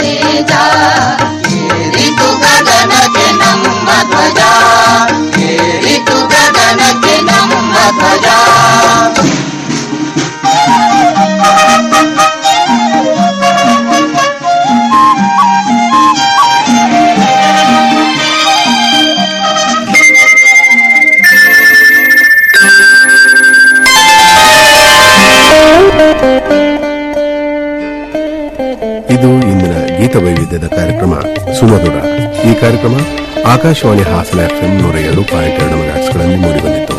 ಬೀಜ ಏರಿತು ಗಗನಕ್ಕೆ ನಮ್ಮ ಧ್ವಜ ಏರಿತು ಗಗನಕ್ಕೆ ನಮ್ಮ ಧ್ವಜ ಇದು ಇಂದಿನ ಗೀತ ವೈವಿಧ್ಯದ ಕಾರ್ಯಕ್ರಮ ಸುಮಧುರ ಈ ಕಾರ್ಯಕ್ರಮ ಆಕಾಶವಾಣಿ ಹಾಸನ ಎಫ್ಎಂ ನೂರ ಎರಡು ಪಾಯಿಂಟ್ ಎರಡು ಮೆಗಾಟ್ಸ್ಗಳಲ್ಲಿ ಮೂಡಿಬಂದಿತು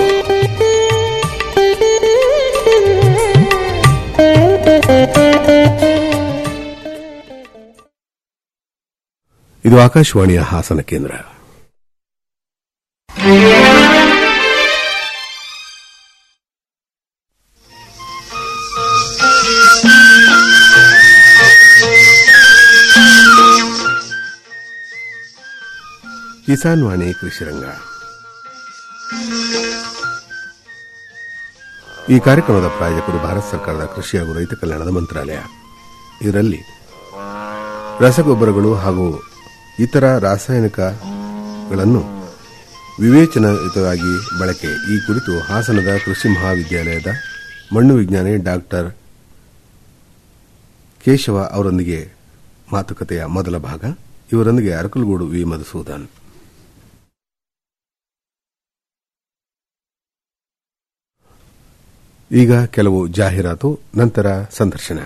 ಇದು ಆಕಾಶವಾಣಿಯ ಹಾಸನ ಕೇಂದ್ರ ಕಿಸಾನ್ ವಾಣಿ ಕೃಷಿರಂಗ ಈ ಕಾರ್ಯಕ್ರಮದ ಪ್ರಾಯೋಜಕರು ಭಾರತ ಸರ್ಕಾರದ ಕೃಷಿ ಹಾಗೂ ರೈತ ಕಲ್ಯಾಣದ ಮಂತ್ರಾಲಯ ಇದರಲ್ಲಿ ರಸಗೊಬ್ಬರಗಳು ಹಾಗೂ ಇತರ ರಾಸಾಯನಿಕಗಳನ್ನು ವಿವೇಚನಾಯುತವಾಗಿ ಬಳಕೆ ಈ ಕುರಿತು ಹಾಸನದ ಕೃಷಿ ಮಹಾವಿದ್ಯಾಲಯದ ಮಣ್ಣು ವಿಜ್ಞಾನಿ ಡಾಕ್ಟರ್ ಕೇಶವ ಅವರೊಂದಿಗೆ ಮಾತುಕತೆಯ ಮೊದಲ ಭಾಗ ಇವರೊಂದಿಗೆ ಅರಕಲಗೂಡು ವಿ ಮಧುಸೂದನ್ ಈಗ ಕೆಲವು ಜಾಹೀರಾತು ನಂತರ ಸಂದರ್ಶನ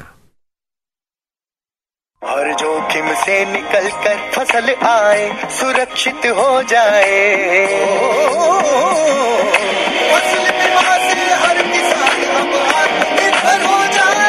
हर जोखिम से निकल कर फसल आए सुरक्षित हो जाए फसल बीमा से हर किसान अब आत्मनिर्भर हो जाए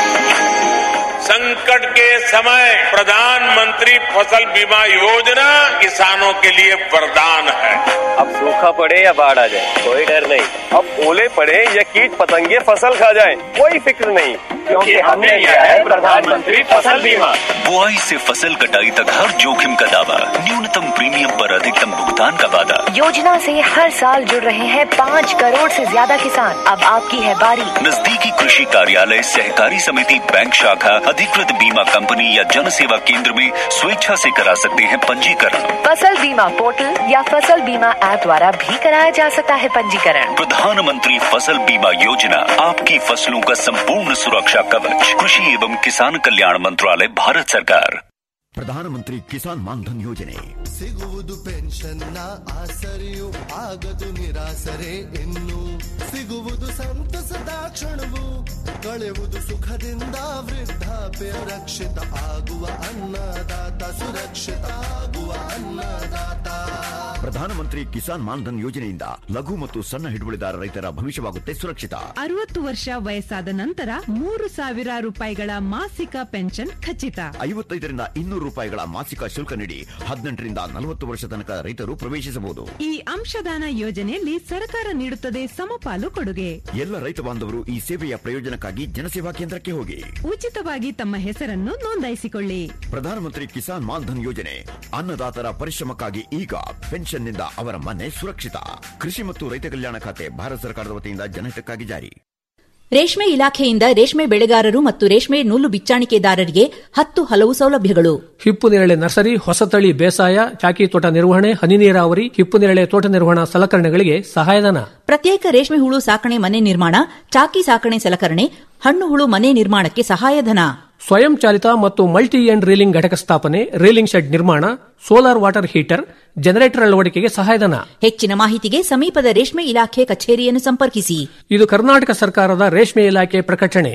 संकट के समय प्रधानमंत्री फसल बीमा योजना किसानों के लिए वरदान है अब सूखा पड़े या बाढ़ आ जाए कोई डर नहीं अब ओले पड़े या कीट पतंगे फसल खा जाए कोई फिक्र नहीं क्योंकि हमने लिया है प्रधानमंत्री फसल बीमा बुआई से फसल कटाई तक हर जोखिम का दावा न्यूनतम प्रीमियम पर अधिकतम भुगतान का वादा योजना से हर साल जुड़ रहे हैं पाँच करोड़ से ज्यादा किसान अब आपकी है बारी नजदीकी कृषि कार्यालय सहकारी समिति बैंक शाखा अधिकृत बीमा कंपनी या जन सेवा केंद्र में स्वेच्छा से करा सकते हैं पंजीकरण फसल बीमा पोर्टल या फसल बीमा ऐप द्वारा भी कराया जा सकता है पंजीकरण प्रधानमंत्री फसल बीमा योजना आपकी फसलों का संपूर्ण सुरक्षा कवच कृषि एवं किसान कल्याण मंत्रालय भारत सरकार ಪ್ರಧಾನಮಂತ್ರಿ ಕಿಸಾನ್ ಮಾನ್ಧನ್ ಯೋಜನೆ ಸಿಗುವುದು ಪೆನ್ಷನ್ನ ಆಸರೆಯು ಆಗದು ನಿರಾಸರೆ ಇನ್ನು ಸಿಗುವುದು ಸಂತಸದ ಕ್ಷಣವು ಕಳೆಯುವುದು ಸುಖದಿಂದ ವೃದ್ಧಾಪ್ಯ ರಕ್ಷಿತ ಆಗುವ ಅನ್ನದಾತ ಸುರಕ್ಷಿತ ಆಗುವ ಅನ್ನದಾತ ಪ್ರಧಾನಮಂತ್ರಿ ಕಿಸಾನ್ ಮಾನ್ಧನ್ ಯೋಜನೆಯಿಂದ ಲಘು ಮತ್ತು ಸಣ್ಣ ಹಿಡುವಳಿದಾರ ರೈತರ ಭವಿಷ್ಯವಾಗುತ್ತೆ ಸುರಕ್ಷಿತ ಅರವತ್ತು ವರ್ಷ ವಯಸ್ಸಾದ ನಂತರ ಮೂರು ಸಾವಿರ ರೂಪಾಯಿಗಳ ಮಾಸಿಕ ಪೆನ್ಷನ್ ಖಚಿತ ಐವತ್ತೈದರಿಂದ ಇನ್ನೂರು ರೂಪಾಯಿಗಳ ಮಾಸಿಕ ಶುಲ್ಕ ನೀಡಿ ಹದಿನೆಂಟರಿಂದ ನಲವತ್ತು ವರ್ಷ ತನಕ ರೈತರು ಪ್ರವೇಶಿಸಬಹುದು ಈ ಅಂಶದಾನ ಯೋಜನೆಯಲ್ಲಿ ಸರ್ಕಾರ ನೀಡುತ್ತದೆ ಸಮಪಾಲು ಕೊಡುಗೆ ಎಲ್ಲ ರೈತ ಬಾಂಧವರು ಈ ಸೇವೆಯ ಪ್ರಯೋಜನಕ್ಕಾಗಿ ಜನಸೇವಾ ಕೇಂದ್ರಕ್ಕೆ ಹೋಗಿ ಉಚಿತವಾಗಿ ತಮ್ಮ ಹೆಸರನ್ನು ನೋಂದಾಯಿಸಿಕೊಳ್ಳಿ ಪ್ರಧಾನಮಂತ್ರಿ ಕಿಸಾನ್ ಮಾನ್ಧನ್ ಯೋಜನೆ ಅನ್ನದಾತರ ಪರಿಶ್ರಮಕ್ಕಾಗಿ ಈಗ ಪೆನ್ಷನ್ನಿಂದ ಅವರ ಮನೆ ಸುರಕ್ಷಿತ ಕೃಷಿ ಮತ್ತು ರೈತ ಕಲ್ಯಾಣ ಖಾತೆ ಭಾರತ ಸರ್ಕಾರದ ವತಿಯಿಂದ ಜನಹಿತಕ್ಕಾಗಿ ಜಾರಿ ರೇಷ್ಮೆ ಇಲಾಖೆಯಿಂದ ರೇಷ್ಮೆ ಬೆಳೆಗಾರರು ಮತ್ತು ರೇಷ್ಮೆ ನೂಲು ಬಿಚ್ಚಾಣಿಕೆದಾರರಿಗೆ ಹತ್ತು ಹಲವು ಸೌಲಭ್ಯಗಳು ಹಿಪ್ಪು ನೇರಳೆ ನರ್ಸರಿ ಹೊಸತಳಿ ಬೇಸಾಯ ಚಾಕಿ ತೋಟ ನಿರ್ವಹಣೆ ಹನಿ ನೀರಾವರಿ ಹಿಪ್ಪು ನೇರಳೆ ತೋಟ ನಿರ್ವಹಣಾ ಸಲಕರಣೆಗಳಿಗೆ ಸಹಾಯಧನ ಪ್ರತ್ಯೇಕ ರೇಷ್ಮೆ ಹುಳು ಸಾಕಣೆ ಮನೆ ನಿರ್ಮಾಣ ಚಾಕಿ ಸಾಕಣೆ ಸಲಕರಣೆ ಹಣ್ಣು ಹುಳು ಮನೆ ನಿರ್ಮಾಣಕ್ಕೆ ಸಹಾಯಧನ ಸ್ವಯಂ ಚಾಲಿತ ಮತ್ತು ಮಲ್ಟಿ ಎಂಡ್ ರೀಲಿಂಗ್ ಘಟಕ ಸ್ಥಾಪನೆ ರೀಲಿಂಗ್ ಶೆಡ್ ನಿರ್ಮಾಣ ಸೋಲಾರ್ ವಾಟರ್ ಹೀಟರ್ ಜನರೇಟರ್ ಅಳವಡಿಕೆಗೆ ಸಹಾಯಧನ ಹೆಚ್ಚಿನ ಮಾಹಿತಿಗೆ ಸಮೀಪದ ರೇಷ್ಮೆ ಇಲಾಖೆ ಕಚೇರಿಯನ್ನು ಸಂಪರ್ಕಿಸಿ ಇದು ಕರ್ನಾಟಕ ಸರ್ಕಾರದ ರೇಷ್ಮೆ ಇಲಾಖೆ ಪ್ರಕಟಣೆ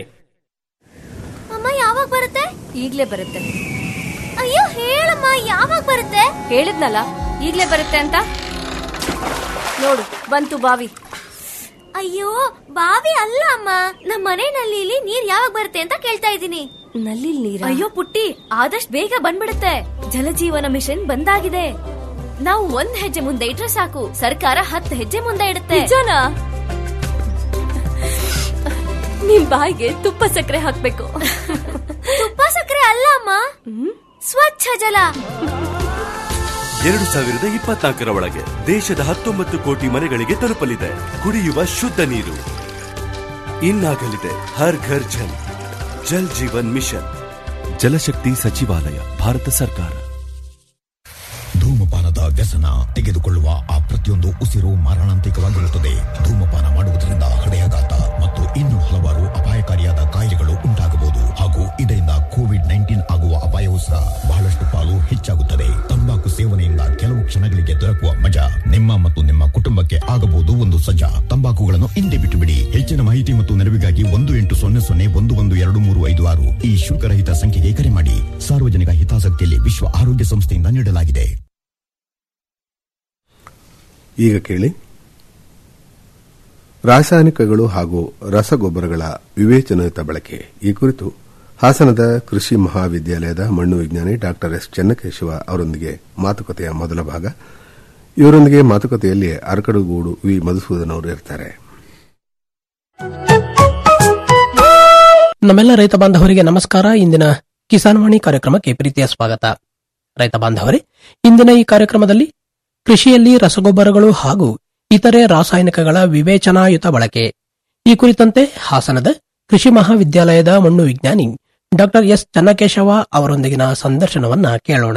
ಅಮ್ಮ ಯಾವಾಗ ಬರುತ್ತೆ ಈಗ್ಲೇ ಬರುತ್ತೆ ಅಯ್ಯೋ ಹೇಳಮ್ಮ ಯಾವಾಗ ಬರುತ್ತೆ ಹೇಳಿದ್ನಲ್ಲ ಈಗ್ಲೇ ಬರುತ್ತೆ ಅಂತ ನೋಡು ಬಂತು ಬಾವಿ ಅಯ್ಯೋ ಬಾವಿ ಅಲ್ಲ ಅಮ್ಮ ನಮ್ಮ ಮನೆ ನಲ್ಲಿಲಿ ನೀರ್ ಯಾವಾಗ ಬರುತ್ತೆ ಅಂತ ಕೇಳ್ತಾ ಇದ್ದೀನಿ ನಲ್ಲಿ ನೀರ ಅಯ್ಯೋ ಪುಟ್ಟಿ ಆದಷ್ಟು ಬೇಗ ಬಂದ್ಬಿಡುತ್ತೆ ಜಲಜೀವನ ಮಿಷನ್ ಬಂದಾಗಿದೆ ನಾವು ಒಂದ್ ಹೆಜ್ಜೆ ಮುಂದೆ ಇಟ್ರೆ ಸಾಕು ಸರ್ಕಾರ ಹತ್ತು ಹೆಜ್ಜೆ ಮುಂದೆ ಇಡುತ್ತೆ ನಿಜನಾ ನಿಮ್ ಬಾಯಿಗೆ ತುಪ್ಪ ಸಕ್ಕರೆ ಹಾಕ್ಬೇಕು ತುಪ್ಪ ಸಕ್ಕರೆ ಅಲ್ಲ ಅಮ್ಮ ಸ್ವಚ್ಛ ಜಲ ಎರಡು ಸಾವಿರದ ಇಪ್ಪತ್ನಾಲ್ಕರ ಒಳಗೆ ದೇಶದ ಹತ್ತೊಂಬತ್ತು ಕೋಟಿ ಮನೆಗಳಿಗೆ ತಲುಪಲಿದೆ ಕುಡಿಯುವ ಶುದ್ಧ ನೀರು ಇನ್ನಾಗಲಿದೆ ಹರ್ ಘರ್ ಜಲ್ ಜಲ್ ಜೀವನ್ ಮಿಷನ್ ಜಲಶಕ್ತಿ ಸಚಿವಾಲಯ ಭಾರತ ಸರ್ಕಾರ ಧೂಮಪಾನದ ವ್ಯಸನ ತೆಗೆದುಕೊಳ್ಳುವ ಆ ಪ್ರತಿಯೊಂದು ಉಸಿರು ಮಾರಣಾಂತಿಕವಾಗಿರುತ್ತದೆ ಧೂಮಪಾನ ಮಾಡುವುದರಿಂದ ಹೃದಯಾಘಾತ ಮತ್ತು ಇನ್ನೂ ಹಲವಾರು ಅಪಾಯಕಾರಿಯಾದ ಕಾಯಿಲೆಗಳು ಉಂಟಾಗಬಹುದು ಹಾಗೂ ಇದರಿಂದ ಕೋವಿಡ್ ನೈನ್ಟೀನ್ ಆಗುವ ಅಪಾಯವೂ ಸಹ ಬಹಳಷ್ಟು ಪಾಲು ಹೆಚ್ಚಾಗುತ್ತದೆ ತಂಬಾಕು ಸೇವನೆಯಿಂದ ಕೆಲವು ಕ್ಷಣಗಳಿಗೆ ದೊರಕುವ ಮಜಾ ನಿಮ್ಮ ಮತ್ತು ನಿಮ್ಮ ಕುಟುಂಬಕ್ಕೆ ಆಗಬಹುದು ಒಂದು ಸಜ್ಜಾ ತಂಬಾಕುಗಳನ್ನು ಹಿಂದೆ ಬಿಟ್ಟು ಬಿಡಿ ಹೆಚ್ಚಿನ ಮಾಹಿತಿ ಮತ್ತು ನೆರವಿಗಾಗಿ ಒಂದು ಎಂಟು ಸೊನ್ನೆ ಸೊನ್ನೆ ಒಂದು ಒಂದು ಎರಡು ಮೂರು ಐದು ಆರು ಈ ಶುಲ್ಕರಹಿತ ಸಂಖ್ಯೆಗೆ ಕರೆ ಮಾಡಿ ಸಾರ್ವಜನಿಕ ಹಿತಾಸಕ್ತಿಯಲ್ಲಿ ವಿಶ್ವ ಆರೋಗ್ಯ ಸಂಸ್ಥೆಯಿಂದ ನೀಡಲಾಗಿದೆ ಈಗ ಕೇಳಿ ರಾಸಾಯನಿಕಗಳು ಹಾಗೂ ರಸಗೊಬ್ಬರಗಳ ವಿವೇಚನಾಯುತ ಬಳಕೆ ಈ ಕುರಿತು ಹಾಸನದ ಕೃಷಿ ಮಹಾವಿದ್ಯಾಲಯದ ಮಣ್ಣು ವಿಜ್ಞಾನಿ ಡಾ ಎಸ್ ಚೆನ್ನಕೇಶವ ಅವರೊಂದಿಗೆ ಮಾತುಕತೆಯ ಮೊದಲ ಭಾಗ ಇವರೊಂದಿಗೆ ಮಾತುಕತೆಯಲ್ಲಿ ಅರಕಡುಗೂಡು ವಿ ಮಧುಸೂದನ್ ಅವರು ಇರ್ತಾರೆ ನಮ್ಮೆಲ್ಲ ರೈತ ಬಾಂಧವರಿಗೆ ನಮಸ್ಕಾರ ಇಂದಿನ ಕಿಸಾನ್ ವಾಣಿ ಕಾರ್ಯಕ್ರಮಕ್ಕೆ ಪ್ರೀತಿಯ ಸ್ವಾಗತ ರೈತ ಬಾಂಧವರೇ ಇಂದಿನ ಈ ಕಾರ್ಯಕ್ರಮದಲ್ಲಿ ಕೃಷಿಯಲ್ಲಿ ರಸಗೊಬ್ಬರಗಳು ಹಾಗೂ ಇತರೆ ರಾಸಾಯನಿಕಗಳ ವಿವೇಚನಾಯುತ ಬಳಕೆ ಈ ಕುರಿತಂತೆ ಹಾಸನದ ಕೃಷಿ ಮಹಾವಿದ್ಯಾಲಯದ ಮಣ್ಣು ವಿಜ್ಞಾನಿ ಡಾಕ್ಟರ್ ಎಸ್ ಚನ್ನಕೇಶವ ಅವರೊಂದಿಗಿನ ಸಂದರ್ಶನವನ್ನ ಕೇಳೋಣ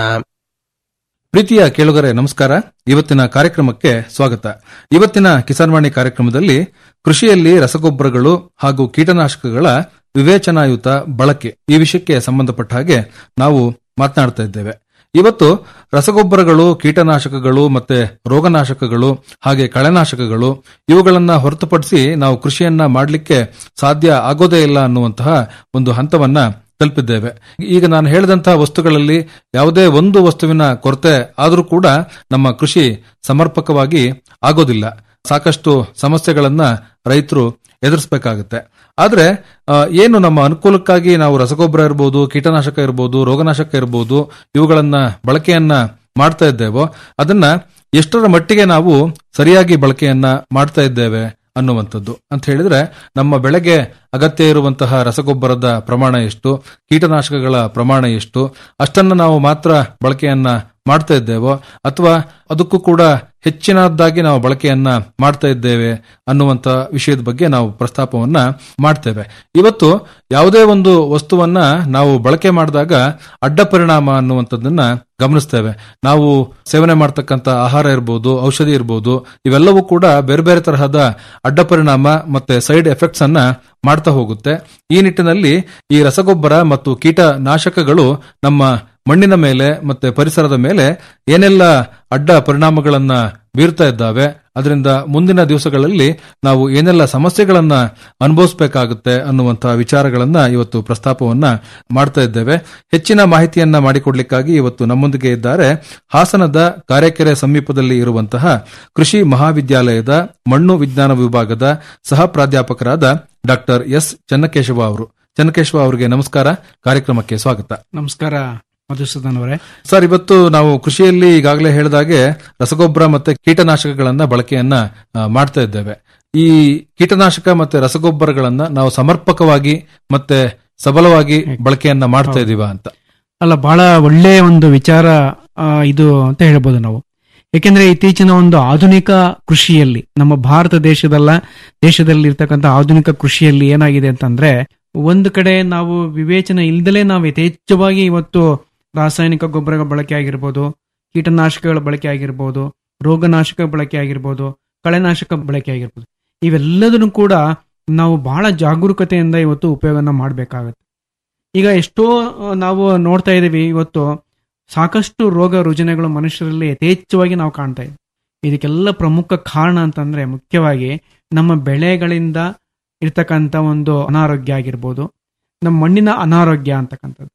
ಪ್ರೀತಿಯ ಕೇಳುಗರೆ ನಮಸ್ಕಾರ ಇವತ್ತಿನ ಕಾರ್ಯಕ್ರಮಕ್ಕೆ ಸ್ವಾಗತ ಇವತ್ತಿನ ಕಿಸಾನ್ವಾಣಿ ಕಾರ್ಯಕ್ರಮದಲ್ಲಿ ಕೃಷಿಯಲ್ಲಿ ರಸಗೊಬ್ಬರಗಳು ಹಾಗೂ ಕೀಟನಾಶಕಗಳ ವಿವೇಚನಾಯುತ ಬಳಕೆ ಈ ವಿಷಯಕ್ಕೆ ಸಂಬಂಧಪಟ್ಟ ಹಾಗೆ ನಾವು ಮಾತನಾಡ್ತಾ ಇದ್ದೇವೆ ಇವತ್ತು ರಸಗೊಬ್ಬರಗಳು ಕೀಟನಾಶಕಗಳು ಮತ್ತೆ ರೋಗನಾಶಕಗಳು ಹಾಗೆ ಕಳೆನಾಶಕಗಳು ಇವುಗಳನ್ನ ಹೊರತುಪಡಿಸಿ ನಾವು ಕೃಷಿಯನ್ನ ಮಾಡಲಿಕ್ಕೆ ಸಾಧ್ಯ ಆಗೋದೇ ಇಲ್ಲ ಅನ್ನುವಂತಹ ಒಂದು ಹಂತವನ್ನ ತಲುಪಿದ್ದೇವೆ ಈಗ ನಾನು ಹೇಳಿದಂತಹ ವಸ್ತುಗಳಲ್ಲಿ ಯಾವುದೇ ಒಂದು ವಸ್ತುವಿನ ಕೊರತೆ ಆದರೂ ಕೂಡ ನಮ್ಮ ಕೃಷಿ ಸಮರ್ಪಕವಾಗಿ ಆಗೋದಿಲ್ಲ ಸಾಕಷ್ಟು ಸಮಸ್ಯೆಗಳನ್ನ ರೈತರು ಎದುರಿಸಬೇಕಾಗುತ್ತೆ ಆದ್ರೆ ಆ, ಏನು ನಮ್ಮ ಅನುಕೂಲಕ್ಕಾಗಿ ನಾವು ರಸಗೊಬ್ಬರ ಇರಬಹುದು ಕೀಟನಾಶಕ ಇರಬಹುದು ರೋಗನಾಶಕ ಇರಬಹುದು ಇವುಗಳನ್ನ ಬಳಕೆಯನ್ನ ಮಾಡ್ತಾ ಇದ್ದೇವೋ ಅದನ್ನ ಎಷ್ಟರ ಮಟ್ಟಿಗೆ ನಾವು ಸರಿಯಾಗಿ ಬಳಕೆಯನ್ನ ಮಾಡ್ತಾ ಇದ್ದೇವೆ ಅನ್ನುವಂಥದ್ದು ಅಂತ ಹೇಳಿದ್ರೆ ನಮ್ಮ ಬೆಳೆಗೆ ಅಗತ್ಯ ಇರುವಂತಹ ರಸಗೊಬ್ಬರದ ಪ್ರಮಾಣ ಎಷ್ಟು ಕೀಟನಾಶಕಗಳ ಪ್ರಮಾಣ ಎಷ್ಟು ಅಷ್ಟನ್ನ ನಾವು ಮಾತ್ರ ಬಳಕೆಯನ್ನ ಮಾಡ್ತಾ ಇದ್ದೇವೋ ಅಥವಾ ಅದಕ್ಕೂ ಕೂಡ ಹೆಚ್ಚಿನದಾಗಿ ನಾವು ಬಳಕೆಯನ್ನ ಮಾಡ್ತಾ ಇದ್ದೇವೆ ಅನ್ನುವಂತ ವಿಷಯದ ಬಗ್ಗೆ ನಾವು ಪ್ರಸ್ತಾಪವನ್ನ ಮಾಡ್ತೇವೆ ಇವತ್ತು ಯಾವುದೇ ಒಂದು ವಸ್ತುವನ್ನ ನಾವು ಬಳಕೆ ಮಾಡಿದಾಗ ಅಡ್ಡ ಪರಿಣಾಮ ಅನ್ನುವಂಥದ್ದನ್ನ ಗಮನಿಸ್ತೇವೆ ನಾವು ಸೇವನೆ ಮಾಡ್ತಕ್ಕಂಥ ಆಹಾರ ಇರ್ಬೋದು ಔಷಧಿ ಇರ್ಬೋದು ಇವೆಲ್ಲವೂ ಕೂಡ ಬೇರೆ ಬೇರೆ ತರಹದ ಅಡ್ಡ ಪರಿಣಾಮ ಮತ್ತೆ ಸೈಡ್ ಎಫೆಕ್ಟ್ಸ್ ಅನ್ನ ಮಾಡ್ತಾ ಹೋಗುತ್ತೆ ಈ ನಿಟ್ಟಿನಲ್ಲಿ ಈ ರಸಗೊಬ್ಬರ ಮತ್ತು ಕೀಟನಾಶಕಗಳು ನಮ್ಮ ಮಣ್ಣಿನ ಮೇಲೆ ಮತ್ತೆ ಪರಿಸರದ ಮೇಲೆ ಏನೆಲ್ಲ ಅಡ್ಡ ಪರಿಣಾಮಗಳನ್ನ ಬೀರ್ತಾ ಇದ್ದಾವೆ ಅದರಿಂದ ಮುಂದಿನ ದಿವಸಗಳಲ್ಲಿ ನಾವು ಏನೆಲ್ಲ ಸಮಸ್ಯೆಗಳನ್ನ ಅನುಭವಿಸಬೇಕಾಗುತ್ತೆ ಅನ್ನುವಂತಹ ವಿಚಾರಗಳನ್ನ ಇವತ್ತು ಪ್ರಸ್ತಾಪವನ್ನ ಮಾಡ್ತಾ ಇದ್ದೇವೆ ಹೆಚ್ಚಿನ ಮಾಹಿತಿಯನ್ನ ಮಾಡಿಕೊಡ್ಲಿಕ್ಕಾಗಿ ಇವತ್ತು ನಮ್ಮೊಂದಿಗೆ ಇದ್ದಾರೆ ಹಾಸನದ ಕಾರೆಕೆರೆ ಸಮೀಪದಲ್ಲಿ ಇರುವಂತಹ ಕೃಷಿ ಮಹಾವಿದ್ಯಾಲಯದ ಮಣ್ಣು ವಿಜ್ಞಾನ ವಿಭಾಗದ ಸಹ ಪ್ರಾಧ್ಯಾಪಕರಾದ ಡಾಕ್ಟರ್ ಎಸ್ ಚನ್ನಕೇಶವ ಅವರು ಚನ್ನಕೇಶವ ಅವರಿಗೆ ನಮಸ್ಕಾರ ಕಾರ್ಯಕ್ರಮಕ್ಕೆ ಸ್ವಾಗತ ನಮಸ್ಕಾರ ಮಧುಸೂದನ್ ಅವರೇ ಸರ್ ಇವತ್ತು ನಾವು ಕೃಷಿಯಲ್ಲಿ ಈಗಾಗಲೇ ಹೇಳಿದಾಗೆ ರಸಗೊಬ್ಬರ ಮತ್ತೆ ಕೀಟನಾಶಕಗಳನ್ನ ಬಳಕೆಯನ್ನ ಆ, ಮಾಡ್ತಾ ಇದ್ದೇವೆ ಈ ಕೀಟನಾಶಕ ಮತ್ತೆ ರಸಗೊಬ್ಬರಗಳನ್ನ ನಾವು ಸಮರ್ಪಕವಾಗಿ ಮತ್ತೆ ಸಬಲವಾಗಿ ಬಳಕೆಯನ್ನ ಮಾಡ್ತಾ ಇದೀವ ಅಂತ ಅಲ್ಲ ಬಹಳ ಒಳ್ಳೆಯ ಒಂದು ವಿಚಾರ ಆ, ಇದು ಅಂತ ಹೇಳ್ಬೋದು ನಾವು ಏಕೆಂದ್ರೆ ಇತ್ತೀಚಿನ ಒಂದು ಆಧುನಿಕ ಕೃಷಿಯಲ್ಲಿ ನಮ್ಮ ಭಾರತ ದೇಶದಲ್ಲ ದೇಶದಲ್ಲಿ ಇರ್ತಕ್ಕಂಥ ಆಧುನಿಕ ಕೃಷಿಯಲ್ಲಿ ಏನಾಗಿದೆ ಅಂತಂದ್ರೆ ಒಂದು ಕಡೆ ನಾವು ವಿವೇಚನೆ ಇಲ್ದಲೇ ನಾವು ಯಥೇಚ್ಛವಾಗಿ ಇವತ್ತು ರಾಸಾಯನಿಕ ಗೊಬ್ಬರಗಳ ಬಳಕೆ ಆಗಿರ್ಬೋದು ಕೀಟನಾಶಕಗಳ ಬಳಕೆ ಆಗಿರ್ಬೋದು ರೋಗನಾಶಕ ಬಳಕೆ ಆಗಿರ್ಬೋದು ಕಳೆನಾಶಕ ಬಳಕೆ ಆಗಿರ್ಬೋದು ಇವೆಲ್ಲದನ್ನು ಕೂಡ ನಾವು ಬಹಳ ಜಾಗರೂಕತೆಯಿಂದ ಇವತ್ತು ಉಪಯೋಗನ ಮಾಡಬೇಕಾಗತ್ತೆ ಈಗ ಎಷ್ಟೋ ಆ, ನಾವು ನೋಡ್ತಾ ಇದ್ದೀವಿ ಇವತ್ತು ಸಾಕಷ್ಟು ರೋಗ ರುಜಿನಗಳು ಮನುಷ್ಯರಲ್ಲಿ ಯಥೇಚ್ಛವಾಗಿ ನಾವು ಕಾಣ್ತಾ ಇದ್ದೀವಿ ಇದಕ್ಕೆಲ್ಲ ಪ್ರಮುಖ ಕಾರಣ ಅಂತಂದ್ರೆ ಮುಖ್ಯವಾಗಿ ನಮ್ಮ ಬೆಳೆಗಳಿಂದ ಇರ್ತಕ್ಕಂಥ ಒಂದು ಅನಾರೋಗ್ಯ ಆಗಿರ್ಬೋದು ನಮ್ಮ ಮಣ್ಣಿನ ಅನಾರೋಗ್ಯ ಅಂತಕ್ಕಂಥದ್ದು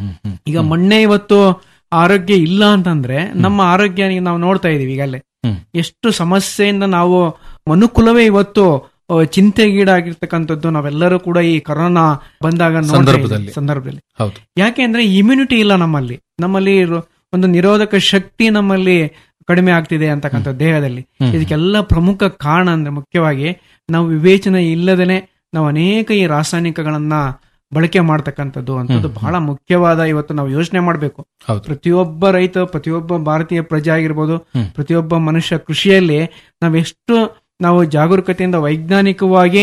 ಈಗ ಮಣ್ಣೆ ಇವತ್ತು ಆರೋಗ್ಯ ಇಲ್ಲ ಅಂತಂದ್ರೆ ನಮ್ಮ ಆರೋಗ್ಯ ನಾವು ನೋಡ್ತಾ ಇದೀವಿ ಈಗಲೇ ಎಷ್ಟು ಸಮಸ್ಯೆಯಿಂದ ನಾವು ಮನುಕುಲವೇ ಇವತ್ತು ಆ, ಚಿಂತೆಗೀಡಾಗಿರ್ತಕ್ಕಂಥದ್ದು ನಾವೆಲ್ಲರೂ ಕೂಡ ಈ ಕೊರೋನಾ ಬಂದಾಗ ನೋಡ್ತಾ ಇದ್ದೀವಿ, ಸಂದರ್ಭದಲ್ಲಿ. ಸಂದರ್ಭದಲ್ಲಿ ಹೌದು ಯಾಕೆ ಅಂದ್ರೆ ಇಮ್ಯುನಿಟಿ ಇಲ್ಲ ನಮ್ಮಲ್ಲಿ ನಮ್ಮಲ್ಲಿ ರೋ- ಒಂದು ನಿರೋಧಕ ಶಕ್ತಿ ನಮ್ಮಲ್ಲಿ ಕಡಿಮೆ ಆಗ್ತಿದೆ ಅಂತಕ್ಕಂಥ ದೇಹದಲ್ಲಿ ಹ್ಮ್. ಇದಕ್ಕೆಲ್ಲ ಪ್ರಮುಖ ಕಾರಣ ಅಂದ್ರೆ ಮುಖ್ಯವಾಗಿ ನಾವು ವಿವೇಚನೆ ಇಲ್ಲದೇನೆ ನಾವು ಅನೇಕ ಈ ರಾಸಾಯನಿಕಗಳನ್ನ ಬಳಕೆ ಮಾಡ್ತಕ್ಕಂಥದ್ದು ಅಂತದ್ದು ಹ್ಮ್. ಬಹಳ ಮುಖ್ಯವಾದ ಇವತ್ತು ನಾವು ಯೋಚನೆ ಮಾಡಬೇಕು ಹೌದು. ಪ್ರತಿಯೊಬ್ಬ ರೈತ ಪ್ರತಿಯೊಬ್ಬ ಭಾರತೀಯ ಪ್ರಜೆ ಆಗಿರ್ಬೋದು ಹ್ಮ್. ಪ್ರತಿಯೊಬ್ಬ ಮನುಷ್ಯ ಕೃಷಿಯಲ್ಲಿ ನಾವೆಷ್ಟು ನಾವು ಜಾಗರೂಕತೆಯಿಂದ ವೈಜ್ಞಾನಿಕವಾಗಿ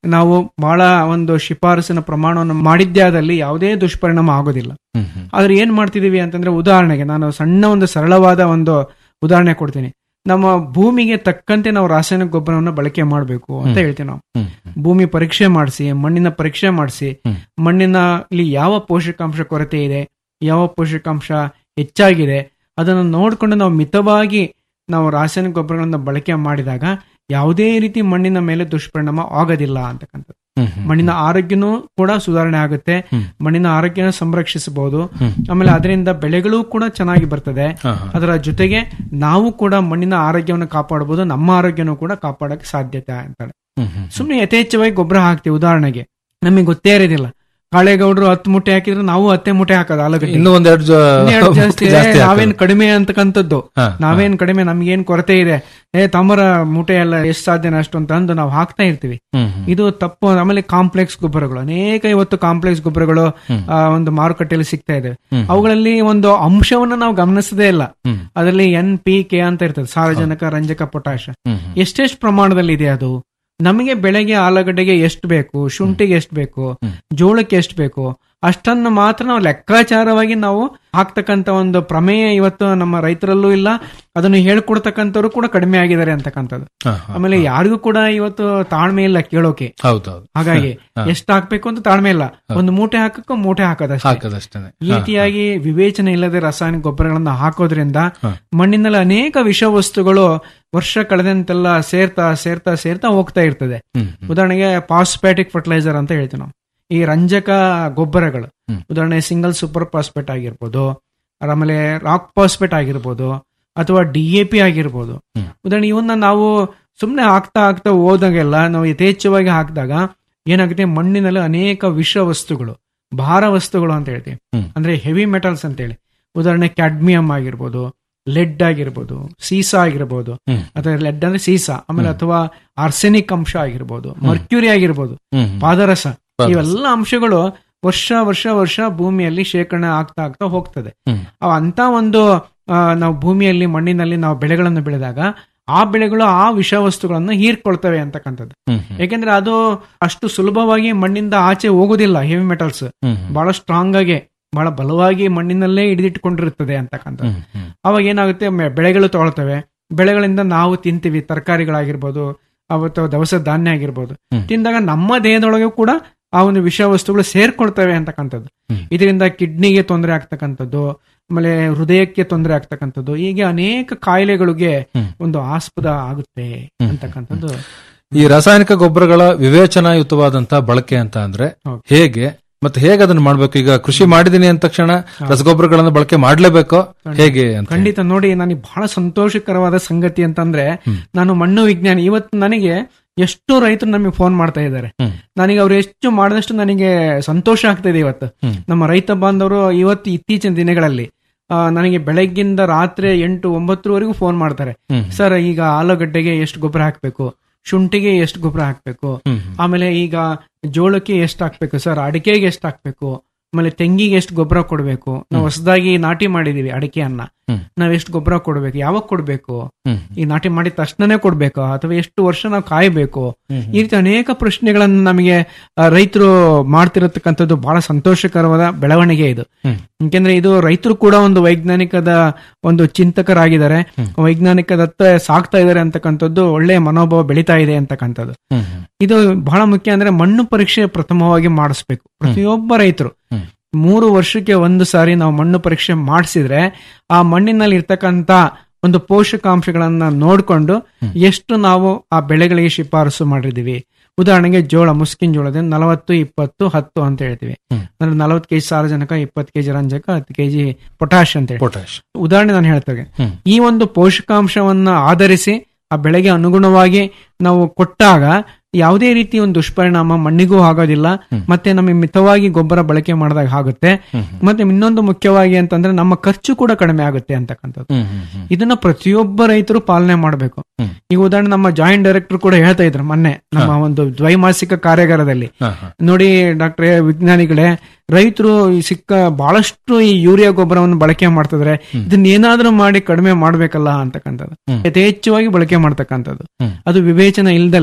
ನಾವು ಬಹಳ ಒಂದು ಶಿಫಾರಸಿನ ಪ್ರಮಾಣವನ್ನು ಮಾಡಿದ್ದೇ ಆದಲ್ಲಿ ಯಾವುದೇ ದುಷ್ಪರಿಣಾಮ ಆಗೋದಿಲ್ಲ ಆದ್ರೆ ಏನ್ ಮಾಡ್ತಿದೀವಿ ಅಂತಂದ್ರೆ ಉದಾಹರಣೆಗೆ ನಾನು ಸಣ್ಣ ಒಂದು ಸರಳವಾದ ಒಂದು ಉದಾಹರಣೆ ಕೊಡ್ತೀನಿ ನಮ್ಮ ಭೂಮಿಗೆ ತಕ್ಕಂತೆ ನಾವು ರಾಸಾಯನಿಕ ಗೊಬ್ಬರವನ್ನು ಬಳಕೆ ಮಾಡಬೇಕು ಅಂತ ಹೇಳ್ತೀವಿ ನಾವು ಭೂಮಿ ಪರೀಕ್ಷೆ ಮಾಡಿಸಿ ಮಣ್ಣಿನ ಪರೀಕ್ಷೆ ಮಾಡಿಸಿ ಮಣ್ಣಿನ ಇಲ್ಲಿ ಯಾವ ಪೋಷಕಾಂಶ ಕೊರತೆ ಇದೆ ಯಾವ ಪೋಷಕಾಂಶ ಹೆಚ್ಚಾಗಿದೆ ಅದನ್ನು ನೋಡಿಕೊಂಡು ನಾವು ಮಿತವಾಗಿ ನಾವು ರಾಸಾಯನಿಕ ಗೊಬ್ಬರಗಳನ್ನ ಬಳಕೆ ಮಾಡಿದಾಗ ಯಾವುದೇ ರೀತಿ ಮಣ್ಣಿನ ಮೇಲೆ ದುಷ್ಪರಿಣಾಮ ಆಗೋದಿಲ್ಲ ಅಂತಕ್ಕಂಥದ್ದು ಮಣ್ಣಿನ ಆರೋಗ್ಯನೂ ಕೂಡ ಸುಧಾರಣೆ ಆಗುತ್ತೆ ಮಣ್ಣಿನ ಆರೋಗ್ಯನ ಸಂರಕ್ಷಿಸಬಹುದು ಆಮೇಲೆ ಅದರಿಂದ ಬೆಳೆಗಳು ಕೂಡ ಚೆನ್ನಾಗಿ ಬರ್ತದೆ ಅದರ ಜೊತೆಗೆ ನಾವು ಕೂಡ ಮಣ್ಣಿನ ಆರೋಗ್ಯವನ್ನು ಕಾಪಾಡಬಹುದು ನಮ್ಮ ಆರೋಗ್ಯನೂ ಕೂಡ ಕಾಪಾಡಕ್ಕೆ ಸಾಧ್ಯತೆ ಅಂತಾಳೆ ಸುಮ್ಮನೆ ಯಥೇಚ್ಛವಾಗಿ ಗೊಬ್ಬರ ಹಾಕ್ತಿವಿ ಉದಾಹರಣೆಗೆ ನಮಗೆ ಗೊತ್ತೇ ಇರೋದಿಲ್ಲ ಕಾಳೇಗೌಡರು ಹತ್ತು ಮೂಟೆ ಹಾಕಿದ್ರೆ ನಾವು ಹತ್ತೆ ಮೂಟೆ ಹಾಕೋದು ಆಲೂಗಡ್ಡೆ ಇನ್ನೂ ಒಂದೆರಡು ಜ- ಇನ್ನೆರಡು ಜಾಸ್ತಿ ಜಾಸ್ತಿ ಹಾಕೋದು. ನಾವೇನ್ ಕಡಿಮೆ ಅಂತಕ್ಕಂಥದ್ದು ಹಾ, ನಾವೇನ್ ಕಡಿಮೆ ನಮ್ಗೇನ್ ಕೊರತೆ ಇದೆ ಏ ತಮ್ಮರ ಮೂಟೆ ಎಲ್ಲ ಎಷ್ಟು ಸಾಧ್ಯನ ಅಷ್ಟು ಅಂತ ಅಂದು ನಾವು ಹಾಕ್ತಾ ಇರ್ತೀವಿ ಹ್ಮ್, ಇದು ತಪ್ಪು ಆಮೇಲೆ ಕಾಂಪ್ಲೆಕ್ಸ್ ಗೊಬ್ಬರಗಳು ಅನೇಕ ಇವತ್ತು ಕಾಂಪ್ಲೆಕ್ಸ್ ಗೊಬ್ಬರಗಳು ಆ, ಒಂದು ಮಾರುಕಟ್ಟೆಯಲ್ಲಿ ಸಿಗ್ತಾ ಇದೆ ಹ್ಮ್. ಅವುಗಳಲ್ಲಿ ಒಂದು ಅಂಶವನ್ನ ನಾವು ಗಮನಿಸದೇ ಇಲ್ಲ ಹ್ಮ್. ಅದರಲ್ಲಿ ಎನ್ ಪಿ ಕೆ ಅಂತ ಇರ್ತದೆ ಸಾರಜನಕ ರಂಜಕ ಪೊಟ್ಯಾಶ ಹ್ಮ್, ಎಷ್ಟೆಷ್ಟು ಪ್ರಮಾಣದಲ್ಲಿ ಇದೆ ಅದು ನಮಗೆ ಬೆಳೆಗೆ ಆಲೂಗಡ್ಡೆಗೆ ಎಷ್ಟು ಬೇಕು ಶುಂಠಿಗೆ ಎಷ್ಟು ಬೇಕು ಜೋಳಕ್ಕೆ ಎಷ್ಟು ಬೇಕು ಅಷ್ಟನ್ನು ಮಾತ್ರ ನಾವು ಲೆಕ್ಕಾಚಾರವಾಗಿ ನಾವು ಹಾಕ್ತಕ್ಕಂತ ಒಂದು ಪ್ರಮೇಯ ಇವತ್ತು ನಮ್ಮ ರೈತರಲ್ಲೂ ಇಲ್ಲ ಅದನ್ನು ಹೇಳ್ಕೊಡ್ತಕ್ಕಂಥವ್ರು ಕೂಡ ಕಡಿಮೆ ಆಗಿದ್ದಾರೆ ಅಂತಕ್ಕಂಥದ್ದು ಹಾ, ಹಾ, ಆಮೇಲೆ ಯಾರಿಗೂ ಕೂಡ ಇವತ್ತು ತಾಳ್ಮೆ ಇಲ್ಲ ಕೇಳೋಕೆ ಹೌದೌದು ಹಾಗಾಗಿ ಹಾ. ಎಷ್ಟು ಹಾಕ್ಬೇಕು ಅಂತ ತಾಳ್ಮೆ ಇಲ್ಲ ಒಂದು ಮೂಟೆ ಹಾಕಕ್ಕೂ ಮೂಟೆ ಹಾಕೋದಷ್ಟೇ ಹಾಕೋದಷ್ಟೇನೆ ಈ ರೀತಿಯಾಗಿ ವಿವೇಚನೆ ಇಲ್ಲದೆ ರಾಸಾಯನಿಕ ಗೊಬ್ಬರಗಳನ್ನ ಹಾಕೋದ್ರಿಂದ ಮಣ್ಣಿನಲ್ಲಿ ಅನೇಕ ವಿಷವಸ್ತುಗಳು ವರ್ಷ ಕಳೆದಂತೆಲ್ಲ ಸೇರ್ತಾ ಸೇರ್ತಾ ಸೇರ್ತಾ ಹೋಗ್ತಾ ಇರ್ತದೆ ಉದಾಹರಣೆಗೆ ಪಾಸ್ಪ್ಯಾಟಿಕ್ ಫರ್ಟಿಲೈಸರ್ ಅಂತ ಹೇಳ್ತೀವಿ ನಾವು ಈ ರಂಜಕ ಗೊಬ್ಬರಗಳು ಉದಾಹರಣೆ ಸಿಂಗಲ್ ಸೂಪರ್ ಫಾಸ್ಫೇಟ್ ಆಗಿರ್ಬೋದು ಆಮೇಲೆ ರಾಕ್ ಫಾಸ್ಫೇಟ್ ಆಗಿರ್ಬೋದು ಅಥವಾ ಡಿ ಎ ಪಿ ಆಗಿರ್ಬೋದು ಉದಾಹರಣೆ ಇವನ್ನ ನಾವು ಸುಮ್ಮನೆ ಹಾಕ್ತಾ ಹಾಕ್ತಾ ಹೋದಾಗೆಲ್ಲ ನಾವು ಯಥೇಚ್ಛವಾಗಿ ಹಾಕಿದಾಗ ಏನಾಗುತ್ತೆ ಮಣ್ಣಿನಲ್ಲಿ ಅನೇಕ ವಿಷ ವಸ್ತುಗಳು ಭಾರ ವಸ್ತುಗಳು ಅಂತ ಹೇಳ್ತೀವಿ ಅಂದ್ರೆ ಹೆವಿ ಮೆಟಲ್ಸ್ ಅಂತ ಹೇಳಿ ಉದಾಹರಣೆ ಕ್ಯಾಡ್ಮಿಯಂ ಆಗಿರ್ಬೋದು ಲೆಡ್ ಆಗಿರ್ಬೋದು ಸೀಸಾ ಆಗಿರ್ಬೋದು ಅಥವಾ ಲೆಡ್ ಅಂದ್ರೆ ಸೀಸಾ ಆಮೇಲೆ ಅಥವಾ ಆರ್ಸೆನಿಕ್ ಅಂಶ ಆಗಿರ್ಬೋದು ಮರ್ಕ್ಯೂರಿ ಆಗಿರ್ಬೋದು ಹ್ಮ್. ಪಾದರಸ ಪಾದರಸ. ಇವೆಲ್ಲ ಅಂಶಗಳು ವರ್ಷ ವರ್ಷ ವರ್ಷ ಭೂಮಿಯಲ್ಲಿ ಶೇಖರಣೆ ಆಗ್ತಾ ಆಗ್ತಾ ಹೋಗ್ತದೆ ಹ್ಮ್. ಅವ್ ಅಂತ ಒಂದು ಆ, ನಾವು ಭೂಮಿಯಲ್ಲಿ ಮಣ್ಣಿನಲ್ಲಿ ನಾವು ಬೆಳೆಗಳನ್ನು ಬೆಳೆದಾಗ ಆ ಬೆಳೆಗಳು ಆ ವಿಷವಸ್ತುಗಳನ್ನು ಹೀರ್ಕೊಳ್ತವೆ ಅಂತಕ್ಕಂಥದ್ದು ಹ್ಮ್, ಯಾಕೆಂದ್ರೆ ಅದು ಅಷ್ಟು ಸುಲಭವಾಗಿ ಮಣ್ಣಿಂದ ಆಚೆ ಹೋಗುದಿಲ್ಲ ಹೆವಿ ಮೆಟಲ್ಸ್ ಹ್ಮ್. ಬಹಳ ಸ್ಟ್ರಾಂಗ್ ಆಗಿ ಬಹಳ ಬಲವಾಗಿ ಮಣ್ಣಿನಲ್ಲೇ ಹಿಡಿದಿಟ್ಟುಕೊಂಡಿರುತ್ತದೆ ಅಂತಕ್ಕಂಥದ್ದು ಅವಾಗ ಏನಾಗುತ್ತೆ ಮೆ- ಬೆಳೆಗಳು ತಗೊಳ್ತವೆ ಬೆಳೆಗಳಿಂದ ನಾವು ತಿಂತೀವಿ ತರಕಾರಿಗಳಾಗಿರ್ಬೋದು ಅವತ್ತು ದವಸ ಧಾನ್ಯ ಆಗಿರ್ಬೋದು ತಿಂದಾಗ ನಮ್ಮ ದೇಹದೊಳಗೆ ಕೂಡ ಆ ಒಂದು ವಿಷ ವಸ್ತುಗಳು ಸೇರ್ಕೊಳ್ತವೆ ಅಂತಕ್ಕಂಥದ್ದು ಇದರಿಂದ ಕಿಡ್ನಿಗೆ ತೊಂದರೆ ಆಗ್ತಕ್ಕಂಥದ್ದು ಆಮೇಲೆ ಹೃದಯಕ್ಕೆ ತೊಂದರೆ ಆಗ್ತಕ್ಕಂಥದ್ದು ಹೀಗೆ ಅನೇಕ ಕಾಯಿಲೆಗಳಿಗೆ ಒಂದು ಆಸ್ಪದ ಆಗುತ್ತೆ ಅಂತಕ್ಕಂಥದ್ದು ಈ ರಾಸಾಯನಿಕ ಗೊಬ್ಬರಗಳ ವಿವೇಚನಾಯುತವಾದಂತ ಬಳಕೆ ಅಂತ ಅಂದ್ರೆ ಹೇಗೆ ಮತ್ತೆ ಹೇಗೆ ಅದನ್ನ ಮಾಡ್ಬೇಕು ಈಗ ಕೃಷಿ ಮಾಡಿದೀನಿ ಅಂದ ತಕ್ಷಣ ರಸಗೊಬ್ಬರಗಳನ್ನ ಬಳಕೆ ಮಾಡ್ಲೇಬೇಕೋ ಹೇಗೆ ಅಂತ ಖಂಡಿತ ನೋಡಿ ನನಗೆ ಬಹಳ ಸಂತೋಷಕರವಾದ ಸಂಗತಿ ಅಂತಂದ್ರೆ ನಾನು ಮಣ್ಣು ವಿಜ್ಞಾನಿ ಇವತ್ತು ನನಗೆ ಎಷ್ಟು ರೈತರು ನಮಗೆ ಫೋನ್ ಮಾಡ್ತಾ ಇದ್ದಾರೆ ನನಗೆ ಅವ್ರು ಎಷ್ಟು ಮಾಡಿದಷ್ಟು ನನಗೆ ಸಂತೋಷ ಆಗ್ತಾ ಇದೆ ಇವತ್ತು ನಮ್ಮ ರೈತ ಬಾಂಧವರು ಇವತ್ತು ಇತ್ತೀಚಿನ ದಿನಗಳಲ್ಲಿ ಆ, ನನಗೆ ಬೆಳಗ್ಗಿಂದ ರಾತ್ರಿ ಎಂಟು ಒಂಬತ್ತರವರೆಗೂ ಫೋನ್ ಮಾಡ್ತಾರೆ ಸರ್ ಈಗ ಆಲೂಗಡ್ಡೆಗೆ ಎಷ್ಟು ಗೊಬ್ಬರ ಹಾಕ್ಬೇಕು ಶುಂಠಿಗೆ ಎಷ್ಟು ಗೊಬ್ಬರ ಹಾಕ್ಬೇಕು ಆಮೇಲೆ ಈಗ ಜೋಳಕ್ಕೆ ಎಷ್ಟು ಹಾಕ್ಬೇಕು ಸರ್ ಅಡಿಕೆಗೆ ಎಷ್ಟು ಹಾಕ್ಬೇಕು ಆಮೇಲೆ ತೆಂಗಿಗೆ ಎಷ್ಟು ಗೊಬ್ಬರ ಕೊಡಬೇಕು ನಾವು ಹೊಸದಾಗಿ ನಾಟಿ ಮಾಡಿದೀವಿ ಅಡಿಕೆಯನ್ನ ನಾವ್ ಎಷ್ಟು ಗೊಬ್ಬರ ಕೊಡ್ಬೇಕು ಯಾವಾಗ ಕೊಡ್ಬೇಕು ಈ ನಾಟಿ ಮಾಡಿದ ತಕ್ಷಣನೇ ಕೊಡ್ಬೇಕು ಅಥವಾ ಎಷ್ಟು ವರ್ಷ ನಾವು ಕಾಯಬೇಕು ಈ ರೀತಿ ಅನೇಕ ಪ್ರಶ್ನೆಗಳನ್ನು ನಮಗೆ ರೈತರು ಮಾಡ್ತಿರತಕ್ಕಂಥದ್ದು ಬಹಳ ಸಂತೋಷಕರವಾದ ಬೆಳವಣಿಗೆ ಇದು ಯಾಕೆಂದ್ರೆ ಇದು ರೈತರು ಕೂಡ ಒಂದು ವೈಜ್ಞಾನಿಕದ ಒಂದು ಚಿಂತಕರಾಗಿದ್ದಾರೆ ವೈಜ್ಞಾನಿಕದತ್ತ ಸಾಕ್ತಾ ಇದ್ದಾರೆ ಅಂತಕ್ಕಂಥದ್ದು ಒಳ್ಳೆಯ ಮನೋಭಾವ ಬೆಳೀತಾ ಇದೆ ಅಂತಕ್ಕಂಥದ್ದು ಇದು ಬಹಳ ಮುಖ್ಯ ಅಂದ್ರೆ ಮಣ್ಣು ಪರೀಕ್ಷೆ ಪ್ರಥಮವಾಗಿ ಮಾಡಿಸ್ಬೇಕು ಪ್ರತಿಯೊಬ್ಬ ರೈತರು ಮೂರು ವರ್ಷಕ್ಕೆ ಒಂದು ಸಾರಿ ನಾವು ಮಣ್ಣು ಪರೀಕ್ಷೆ ಮಾಡಿಸಿದ್ರೆ ಆ ಮಣ್ಣಿನಲ್ಲಿ ಇರ್ತಕ್ಕಂತ ಒಂದು ಪೋಷಕಾಂಶಗಳನ್ನ ನೋಡ್ಕೊಂಡು ಎಷ್ಟು ನಾವು ಆ ಬೆಳೆಗಳಿಗೆ ಶಿಫಾರಸು ಮಾಡಿದೀವಿ ಉದಾಹರಣೆಗೆ ಜೋಳ ಮುಸ್ಕಿನ್ ಜೋಳದಿಂದ ನಲವತ್ತು ಇಪ್ಪತ್ತು ಹತ್ತು ಅಂತ ಹೇಳ್ತೀವಿ ಅಂದ್ರೆ ನಲವತ್ತು ಕೆಜಿ ಸಾರಜನಕ ಇಪ್ಪತ್ತು ಕೆಜಿ ರಂಜಕ ಹತ್ತು ಕೆಜಿ ಪೊಟ್ಯಾಶ್ ಅಂತ ಹೇಳಿ ಪೊಟ್ಯಾಶ್ ಉದಾಹರಣೆ ನಾನು ಹೇಳ್ತೇವೆ ಈ ಒಂದು ಪೋಷಕಾಂಶವನ್ನ ಆಧರಿಸಿ ಆ ಬೆಳೆಗೆ ಅನುಗುಣವಾಗಿ ನಾವು ಕೊಟ್ಟಾಗ ಯಾವುದೇ ರೀತಿ ಒಂದು ದುಷ್ಪರಿಣಾಮ ಮಣ್ಣಿಗೂ ಆಗೋದಿಲ್ಲ ಮತ್ತೆ ನಮಗೆ ಮಿತವಾಗಿ ಗೊಬ್ಬರ ಬಳಕೆ ಮಾಡಿದಾಗ ಆಗುತ್ತೆ ಮತ್ತೆ ಇನ್ನೊಂದು ಮುಖ್ಯವಾಗಿ ಅಂತಂದ್ರೆ ನಮ್ಮ ಖರ್ಚು ಕೂಡ ಕಡಿಮೆ ಆಗುತ್ತೆ ಅಂತಕ್ಕಂಥದ್ದು ಇದನ್ನ ಪ್ರತಿಯೊಬ್ಬ ರೈತರು ಪಾಲನೆ ಮಾಡಬೇಕು ಈಗ ಉದಾಹರಣೆ ನಮ್ಮ ಜಾಯಿಂಟ್ ಡೈರೆಕ್ಟರ್ ಕೂಡ ಹೇಳ್ತಾ ಇದ್ರು ಮೊನ್ನೆ ನಮ್ಮ ಒಂದು ದ್ವೈಮಾಸಿಕ ಕಾರ್ಯಾಗಾರದಲ್ಲಿ ನೋಡಿ ಡಾಕ್ಟರ್ ವಿಜ್ಞಾನಿಗಳೇ ರೈತರು ಈ ಸಿಕ್ಕ ಬಹಳಷ್ಟು ಈ ಯೂರಿಯಾ ಗೊಬ್ಬರವನ್ನು ಬಳಕೆ ಮಾಡ್ತಿದ್ರೆ ಇದನ್ನ ಏನಾದ್ರೂ ಮಾಡಿ ಕಡಿಮೆ ಮಾಡ್ಬೇಕಲ್ಲ ಅಂತಕ್ಕಂಥದ್ದು ಯಥೇಚ್ಛವಾಗಿ ಬಳಕೆ ಮಾಡ್ತಕ್ಕಂಥದ್ದು ಅದು ವಿವೇಚನೆ ಇಲ್ದಲೆ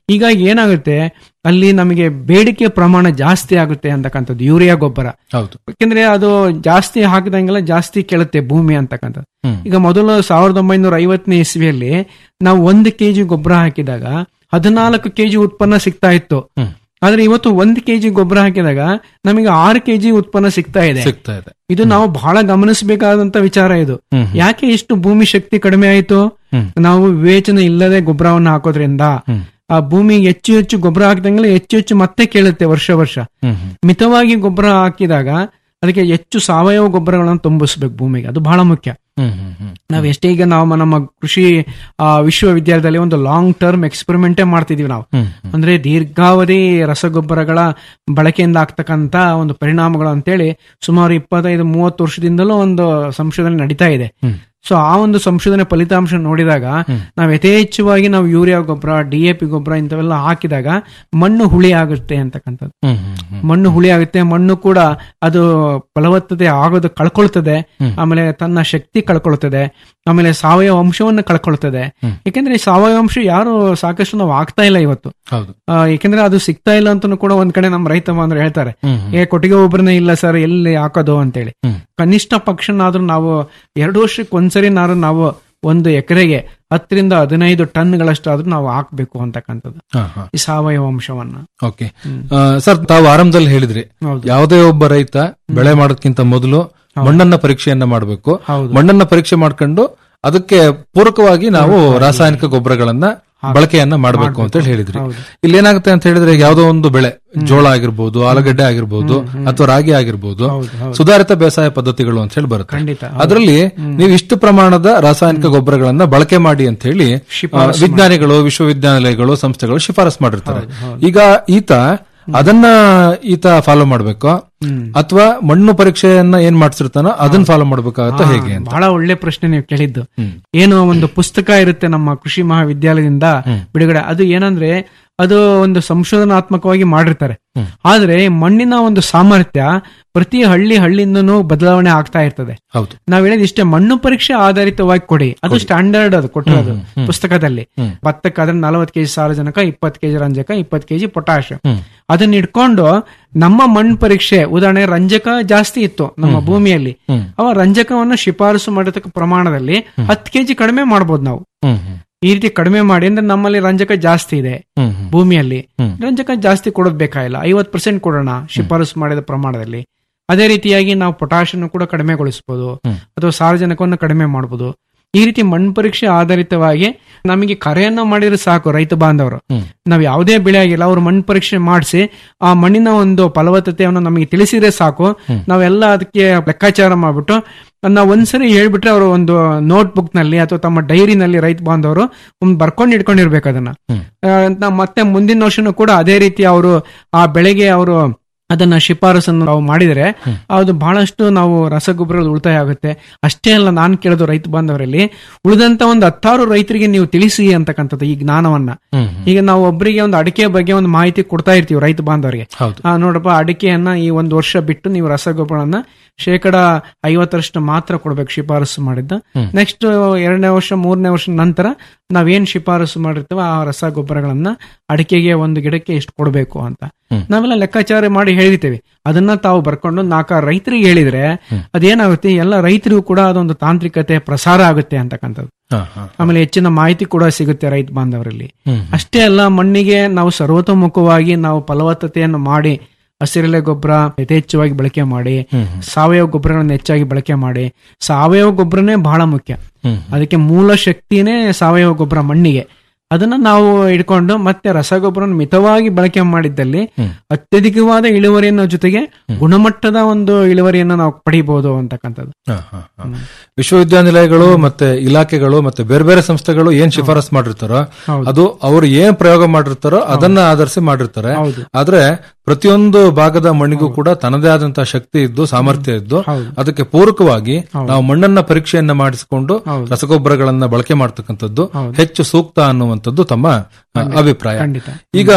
ಹೀಗಾಗಿ ಏನಾಗುತ್ತೆ ಅಲ್ಲಿ ನಮಗೆ ಬೇಡಿಕೆ ಪ್ರಮಾಣ ಜಾಸ್ತಿ ಆಗುತ್ತೆ ಅಂತಕ್ಕಂಥದ್ದು ಯೂರಿಯಾ ಗೊಬ್ಬರ ಹೌದು ಯಾಕೆಂದ್ರೆ ಅದು ಜಾಸ್ತಿ ಹಾಕಿದಂಗೆಲ್ಲ ಜಾಸ್ತಿ ಕೇಳುತ್ತೆ ಭೂಮಿ ಅಂತಕ್ಕಂಥದ್ದು ಹ್ಮ್. ಈಗ ಮೊದಲು ಸಾವಿರದ ಒಂಬೈನೂರ ಐವತ್ತನೇ ಇಸ್ವಿಯಲ್ಲಿ ನಾವು ಒಂದು ಕೆಜಿ ಗೊಬ್ಬರ ಹಾಕಿದಾಗ ಹದಿನಾಲ್ಕು ಕೆಜಿ ಉತ್ಪನ್ನ ಸಿಗ್ತಾ ಇತ್ತು ಹ್ಮ್. ಆದ್ರೆ ಇವತ್ತು ಒಂದು ಕೆಜಿ ಗೊಬ್ಬರ ಹಾಕಿದಾಗ ನಮಗೆ ಆರು ಕೆಜಿ ಉತ್ಪನ್ನ ಸಿಗ್ತಾ ಇದೆ ಸಿಗ್ತಾ ಇದೆ ಇದು ನಾವು ಬಹಳ ಗಮನಿಸಬೇಕಾದಂತ ವಿಚಾರ ಇದು ಹ್ಮ್, ಹ್ಮ್. ಯಾಕೆ ಇಷ್ಟು ಭೂಮಿ ಶಕ್ತಿ ಕಡಿಮೆ ಆಯಿತು ಹ್ಮ್. ನಾವು ವಿವೇಚನೆ ಇಲ್ಲದೆ ಗೊಬ್ಬರವನ್ನು ಹಾಕೋದ್ರಿಂದ ಹ್ಮ್. ಆ ಭೂಮಿಗೆ ಹೆಚ್ಚು ಹೆಚ್ಚು ಗೊಬ್ಬರ ಹಾಕಿದಂಗೆಲ್ಲ ಹೆಚ್ಚು ಹೆಚ್ಚು ಮತ್ತೆ ಕೇಳುತ್ತೆ ವರ್ಷ ವರ್ಷ ಹ್ಮ್, ಹ್ಮ್. ಮಿತವಾಗಿ ಗೊಬ್ಬರ ಹಾಕಿದಾಗ ಅದಕ್ಕೆ ಹೆಚ್ಚು ಸಾವಯವ ಗೊಬ್ಬರಗಳನ್ನು ತುಂಬಿಸ್ಬೇಕು ಭೂಮಿಗೆ ಅದು ಬಹಳ ಮುಖ್ಯ ಹ್ಮ್, ಹ್ಮ್, ಹ್ಮ್. ನಾವ್ ಎಷ್ಟೇ ಈಗ ನಾವು ನಮ್ಮ ಕೃಷಿ ಆ, ವಿಶ್ವವಿದ್ಯಾಲಯದಲ್ಲಿ ಒಂದು ಲಾಂಗ್ ಟರ್ಮ್ ಎಕ್ಸ್ಪೆರಿಮೆಂಟೇ ಮಾಡ್ತಿದೀವಿ ನಾವು ಹ್ಮ್, ಅಂದ್ರೆ ದೀರ್ಘಾವಧಿ ರಸಗೊಬ್ಬರಗಳ ಬಳಕೆಯಿಂದ ಆಗ್ತಕ್ಕಂತ ಒಂದು ಪರಿಣಾಮಗಳು ಅಂತೇಳಿ ಸುಮಾರು ಇಪ್ಪತ್ತೈದು ಮೂವತ್ತು ವರ್ಷದಿಂದಲೂ ಒಂದು ಸಂಶೋಧನೆ ನಡೀತಾ ಇದೆ ಹ್ಮ್. ಸೊ ಆ ಒಂದು ಸಂಶೋಧನೆ ಫಲಿತಾಂಶ ನೋಡಿದಾಗ ನಾವು ಯಥೇಚ್ಛವಾಗಿ ನಾವು ಯೂರಿಯಾ ಗೊಬ್ಬರ ಡಿ ಎ ಪಿ ಗೊಬ್ಬರ ಇಂಥವೆಲ್ಲ ಹಾಕಿದಾಗ ಮಣ್ಣು ಹುಳಿ ಆಗುತ್ತೆ ಅಂತಕ್ಕಂಥದ್ದು ಹ್ಮ್, ಹ್ಮ್, ಹ್ಮ್. ಮಣ್ಣು ಹುಳಿ ಆಗುತ್ತೆ ಮಣ್ಣು ಕೂಡ ಅದು ಫಲವತ್ತತೆ ಆಗೋದು ಕಳ್ಕೊಳ್ತದೆ ಹ್ಮ್. ಆಮೇಲೆ ತನ್ನ ಶಕ್ತಿ ಕಳ್ಕೊಳ್ತದೆ ಆಮೇಲೆ ಸಾವಯವ ಅಂಶವನ್ನು ಕಳ್ಕೊಳ್ತದೆ ಹ್ಮ್. ಯಾಕೆಂದ್ರೆ ಈ ಸಾವಯವ ಅಂಶ ಯಾರು ಸಾಕಷ್ಟು ನಾವು ಆಗ್ತಾ ಇಲ್ಲ ಇವತ್ತು ಹೌದು ಆ, ಯಾಕೆಂದ್ರೆ ಅದು ಸಿಗ್ತಾ ಇಲ್ಲ ಅಂತಾನು ಕೂಡ ಒಂದ್ ಕಡೆ ನಮ್ಮ ರೈತ ಬಾಂಧವರು ಹೇಳ್ತಾರೆ ಹ್ಮ್, ಹ್ಮ್. ಏ ಕೊಟ್ಟಿಗೆ ಒಬ್ಬರನ್ನೇ ಇಲ್ಲ ಸರ್ ಎಲ್ಲಿ ಹಾಕೋದು ಅಂತೇಳಿ ಹ್ಮ್. ಕನಿಷ್ಠ ಪಕ್ಷನಾದ್ರೂ ನಾವು ಎರಡು ವರ್ಷಕ್ಕೆ ಒಂದ್ಸರಿನಾದ್ರೂ ನಾವು ಒಂದು ಎಕರೆಗೆ ಹತ್ತರಿಂದ ಹದಿನೈದು ಟನ್ಗಳಷ್ಟಾದ್ರೂ ನಾವು ಹಾಕ್ಬೇಕು ಅಂತಕ್ಕಂಥದ್ದು ಹಾ, ಹಾ. ಈ ಸಾವಯವ ಅಂಶವನ್ನ ಓಕೆ ಆ, ಸರ್ ತಾವು ಆರಂಭದಲ್ಲಿ ಹೇಳಿದ್ರಿ ಹೌದು. ಯಾವುದೇ ಒಬ್ಬ ರೈತ ಬೆಳೆ ಮಾಡೋದಕ್ಕಿಂತ ಮೊದಲು ಮಣ್ಣನ್ನ ಪರೀಕ್ಷೆಯನ್ನ ಮಾಡಬೇಕು ಹೌದು. ಮಣ್ಣನ್ನ ಪರೀಕ್ಷೆ ಮಾಡ್ಕೊಂಡು ಅದಕ್ಕೆ ಪೂರಕವಾಗಿ ನಾವು ರಾಸಾಯನಿಕ ಗೊಬ್ಬರಗಳನ್ನ ಬಳಕೆಯನ್ನ ಮಾಡಬೇಕು ಅಂತ ಹೇಳಿ ಹೇಳಿದ್ರಿ ಹೌದು. ಇಲ್ಲಿ ಏನಾಗುತ್ತೆ ಅಂತ ಹೇಳಿದ್ರೆ ಈಗ ಯಾವುದೋ ಒಂದು ಬೆಳೆ ಜೋಳ ಆಗಿರ್ಬೋದು ಆಲೂಗಡ್ಡೆ ಆಗಿರ್ಬೋದು ಅಥವಾ ರಾಗಿ ಆಗಿರ್ಬೋದು ಹೌದು, ಹೌದು. ಸುಧಾರಿತ ಬೇಸಾಯ ಪದ್ಧತಿಗಳು ಅಂತ ಹೇಳಿ ಬರುತ್ತೆ ಖಂಡಿತ, ಹೌದು. ಅದರಲ್ಲಿ ನೀವು ಇಷ್ಟು ಪ್ರಮಾಣದ ರಾಸಾಯನಿಕ ಗೊಬ್ಬರಗಳನ್ನ ಬಳಕೆ ಮಾಡಿ ಅಂತ ಹೇಳಿ ಶಿಫಾರಸು ಆ, ವಿಜ್ಞಾನಿಗಳು ವಿಶ್ವವಿದ್ಯಾನಿಲಯಗಳು ಸಂಸ್ಥೆಗಳು ಶಿಫಾರಸ್ ಮಾಡಿರ್ತಾರೆ ಈಗ ಈತ ಅದನ್ನ ಈತ ಫಾಲೋ ಮಾಡ್ಬೇಕು ಅಥವಾ ಮಣ್ಣು ಪರೀಕ್ಷೆಯನ್ನ ಏನ್ ಮಾಡ್ಸಿರ್ತಾನೋ ಅದನ್ನ ಫಾಲೋ ಮಾಡ್ಬೇಕಾಗತ್ತ ಹೇಗೆ ಅಂತ ಬಹಳ ಒಳ್ಳೆ ಪ್ರಶ್ನೆ ನೀವು ಕೇಳಿದ್ದು ಏನು ಒಂದು ಪುಸ್ತಕ ಇರುತ್ತೆ ನಮ್ಮ ಕೃಷಿ ಮಹಾವಿದ್ಯಾಲಯದಿಂದ ಬಿಡುಗಡೆ ಅದು ಏನಂದ್ರೆ ಅದು ಒಂದು ಸಂಶೋಧನಾತ್ಮಕವಾಗಿ ಮಾಡಿರ್ತಾರೆ ಆದ್ರೆ ಮಣ್ಣಿನ ಒಂದು ಸಾಮರ್ಥ್ಯ ಪ್ರತಿ ಹಳ್ಳಿ ಹಳ್ಳಿಯಿಂದನೂ ಬದಲಾವಣೆ ಆಗ್ತಾ ಇರ್ತದೆ ಹೌದು ನಾವ್ ಹೇಳಿದ ಇಷ್ಟೇ ಮಣ್ಣು ಪರೀಕ್ಷೆ ಆಧಾರಿತವಾಗಿ ಕೊಡಿ ಅದು ಸ್ಟ್ಯಾಂಡರ್ಡ್ ಅದು ಕೊಟ್ಟಿರೋದು ಪುಸ್ತಕದಲ್ಲಿ ಭತ್ತಕ್ಕಾದ್ರೆ ನಲವತ್ತು ಕೆಜಿ ಸಾರಜನಕ ಇಪ್ಪತ್ತು ಕೆಜಿ ರಂಜಕ ಇಪ್ಪತ್ತು ಕೆಜಿ ಪೊಟ್ಯಾಶ್ ಅದನ್ನ ಇಟ್ಕೊಂಡು ನಮ್ಮ ಮಣ್ಣು ಪರೀಕ್ಷೆ ಉದಾಹರಣೆ ರಂಜಕ ಜಾಸ್ತಿ ಇತ್ತು ನಮ್ಮ ಭೂಮಿಯಲ್ಲಿ ಅವ ರಂಜಕವನ್ನು ಶಿಫಾರಸು ಮಾಡತಕ್ಕ ಪ್ರಮಾಣದಲ್ಲಿ ಹತ್ತು ಕೆಜಿ ಕಡಿಮೆ ಮಾಡ್ಬೋದು ನಾವು ಹ್ಮ್ ಹ್ಮ್ ಈ ರೀತಿ ಕಡಿಮೆ ಮಾಡಿ ಅಂದ್ರೆ ನಮ್ಮಲ್ಲಿ ರಂಜಕ ಜಾಸ್ತಿ ಇದೆ ಹ್ಮ್ ಹ್ಮ್. ಭೂಮಿಯಲ್ಲಿ ರಂಜಕ ಜಾಸ್ತಿ ಕೊಡೋದ್ ಬೇಕಾಗಿಲ್ಲ ಐವತ್ ಪರ್ಸೆಂಟ್ ಕೊಡೋಣ ಶಿಫಾರಸು ಮಾಡಿದ ಪ್ರಮಾಣದಲ್ಲಿ ಅದೇ ರೀತಿಯಾಗಿ ನಾವು ಪೊಟ್ಯಾಶ್ ಅನ್ನು ಕೂಡ ಕಡಿಮೆಗೊಳಿಸಬಹುದು ಅಥವಾ ಸಾರಜನಕವನ್ನು ಕಡಿಮೆ ಮಾಡಬಹುದು ಈ ರೀತಿ ಮಣ್ಣು ಪರೀಕ್ಷೆ ಆಧಾರಿತವಾಗಿ ನಮಗೆ ಕರೆಯನ್ನ ಮಾಡಿದ್ರೆ ಸಾಕು ರೈತ ಬಾಂಧವರು ನಾವು ಯಾವುದೇ ಬೆಳೆ ಆಗಿಲ್ಲ ಅವ್ರು ಮಣ್ಣು ಪರೀಕ್ಷೆ ಮಾಡಿಸಿ ಆ ಮಣ್ಣಿನ ಒಂದು ಫಲವತ್ತತೆಯನ್ನು ನಮಗೆ ತಿಳಿಸಿದ್ರೆ ಸಾಕು ನಾವೆಲ್ಲ ಅದಕ್ಕೆ ಲೆಕ್ಕಾಚಾರ ಮಾಡ್ಬಿಟ್ಟು ನಾವು ಒಂದ್ಸರಿ ಹೇಳ್ಬಿಟ್ರೆ ಅವರು ಒಂದು ನೋಟ್ ಬುಕ್ ನಲ್ಲಿ ಅಥವಾ ತಮ್ಮ ಡೈರಿನಲ್ಲಿ ರೈತ ಬಾಂಧವರು ಒಂದು ಬರ್ಕೊಂಡು ಇಟ್ಕೊಂಡಿರ್ಬೇಕು ಅದನ್ನ ಆ, ನಾವು ಮತ್ತೆ ಮುಂದಿನ ವರ್ಷನೂ ಕೂಡ ಅದೇ ರೀತಿ ಅವರು ಆ ಬೆಳೆಗೆ ಅವರು ಅದನ್ನ ಶಿಫಾರಸನ್ನು ನಾವು ಮಾಡಿದರೆ ಅದು ಬಹಳಷ್ಟು ನಾವು ರಸಗೊಬ್ಬರದ ಉಳಿತಾಯ ಆಗುತ್ತೆ ಅಷ್ಟೇ ಅಲ್ಲ ನಾನು ಕೇಳೋದು ರೈತ ಬಾಂಧವರಲ್ಲಿ ಉಳಿದಂತ ಒಂದು ಹತ್ತಾರು ರೈತರಿಗೆ ನೀವು ತಿಳಿಸಿ ಅಂತಕ್ಕಂಥದ್ದು ಈ ಜ್ಞಾನವನ್ನ ಹ್ಮ್ ಈಗ ನಾವು ಒಬ್ಬರಿಗೆ ಒಂದು ಅಡಿಕೆ ಬಗ್ಗೆ ಒಂದು ಮಾಹಿತಿ ಕೊಡ್ತಾ ಇರ್ತೀವಿ ರೈತ ಬಾಂಧವರಿಗೆ ಹೌದು ಆ, ನೋಡಪ್ಪ ಅಡಿಕೆಯನ್ನ ಈ ಒಂದು ವರ್ಷ ಬಿಟ್ಟು ನೀವು ರಸಗೊಬ್ಬರನ್ನ ಶೇಕಡ ಐವತ್ತರಷ್ಟು ಮಾತ್ರ ಕೊಡ್ಬೇಕು ಶಿಫಾರಸು ಮಾಡಿದ್ದ ನೆಕ್ಸ್ಟ್ ಎರಡನೇ ವರ್ಷ ಮೂರನೇ ವರ್ಷ ನಂತರ ನಾವೇನ್ ಶಿಫಾರಸು ಮಾಡಿರ್ತೀವೋ ಆ ರಸಗೊಬ್ಬರಗಳನ್ನ ಅಡಿಕೆಗೆ ಒಂದು ಗಿಡಕ್ಕೆ ಎಷ್ಟು ಕೊಡಬೇಕು ಅಂತ ನಾವೆಲ್ಲ ಲೆಕ್ಕಾಚಾರ ಮಾಡಿ ಹೇಳಿರ್ತೇವೆ ಅದನ್ನ ತಾವು ಬರ್ಕೊಂಡು ನಾಲ್ಕಾರು ರೈತರಿಗೆ ಹೇಳಿದ್ರೆ ಅದೇನಾಗುತ್ತೆ ಎಲ್ಲ ರೈತರಿಗೂ ಕೂಡ ಅದೊಂದು ತಾಂತ್ರಿಕತೆ ಪ್ರಸಾರ ಆಗುತ್ತೆ ಅಂತಕ್ಕಂಥದ್ದು ಹಾ, ಹಾ. ಆಮೇಲೆ ಹೆಚ್ಚಿನ ಮಾಹಿತಿ ಕೂಡ ಸಿಗುತ್ತೆ ರೈತ ಬಾಂಧವರಲ್ಲಿ ಹ್ಮ್. ಅಷ್ಟೇ ಅಲ್ಲ ಮಣ್ಣಿಗೆ ನಾವು ಸರ್ವತೋಮುಖವಾಗಿ ನಾವು ಫಲವತ್ತತೆಯನ್ನು ಮಾಡಿ ಹಸಿರೆಲೆ ಗೊಬ್ಬರ ಯಥೇಚ್ಛವಾಗಿ ಬಳಕೆ ಮಾಡಿ ಸಾವಯವ ಗೊಬ್ಬರಗಳನ್ನು ಹೆಚ್ಚಾಗಿ ಬಳಕೆ ಮಾಡಿ ಸಾವಯವ ಗೊಬ್ಬರನೇ ಬಹಳ ಮುಖ್ಯ ಹ್ಮ್. ಅದಕ್ಕೆ ಮೂಲ ಶಕ್ತಿನೇ ಸಾವಯವ ಗೊಬ್ಬರ ಮಣ್ಣಿಗೆ ಅದನ್ನ ನಾವು ಇಟ್ಕೊಂಡು ಮತ್ತೆ ರಸಗೊಬ್ಬರ ಮಿತವಾಗಿ ಬಳಕೆ ಮಾಡಿದ್ದಲ್ಲಿ ಅತ್ಯಧಿಕವಾದ ಇಳುವರಿಯನ್ನು ಜೊತೆಗೆ ಗುಣಮಟ್ಟದ ಒಂದು ಇಳುವರಿಯನ್ನು ನಾವು ಪಡಿಬಹುದು ಅಂತಕ್ಕಂಥದ್ದು ಹಾ, ಹಾ, ಹಾ. ವಿಶ್ವವಿದ್ಯಾನಿಲಯಗಳು ಮತ್ತೆ ಇಲಾಖೆಗಳು ಮತ್ತೆ ಬೇರೆ ಬೇರೆ ಸಂಸ್ಥೆಗಳು ಏನ್ ಶಿಫಾರಸ್ ಮಾಡಿರ್ತಾರೋ ಅದು ಅವರು ಏನ್ ಪ್ರಯೋಗ ಮಾಡಿರ್ತಾರೋ ಅದನ್ನ ಆಧರಿಸಿ ಮಾಡಿರ್ತಾರೆ ಆದ್ರೆ ಪ್ರತಿಯೊಂದು ಭಾಗದ ಮಣ್ಣಿಗೂ ಕೂಡ ತನ್ನದೇ ಆದಂತಹ ಶಕ್ತಿ ಇದ್ದು ಸಾಮರ್ಥ್ಯ ಇದ್ದು ಅದಕ್ಕೆ ಪೂರಕವಾಗಿ ನಾವು ಮಣ್ಣನ್ನ ಪರೀಕ್ಷೆಯನ್ನ ಮಾಡಿಸಿಕೊಂಡು ರಸಗೊಬ್ಬರಗಳನ್ನ ಬಳಕೆ ಮಾಡ್ತಕ್ಕಂಥದ್ದು ಹೆಚ್ಚು ಸೂಕ್ತ ಅನ್ನುವಂಥದ್ದು ತಮ್ಮ ಆ, ಅಭಿಪ್ರಾಯ ಖಂಡಿತ. ಈಗ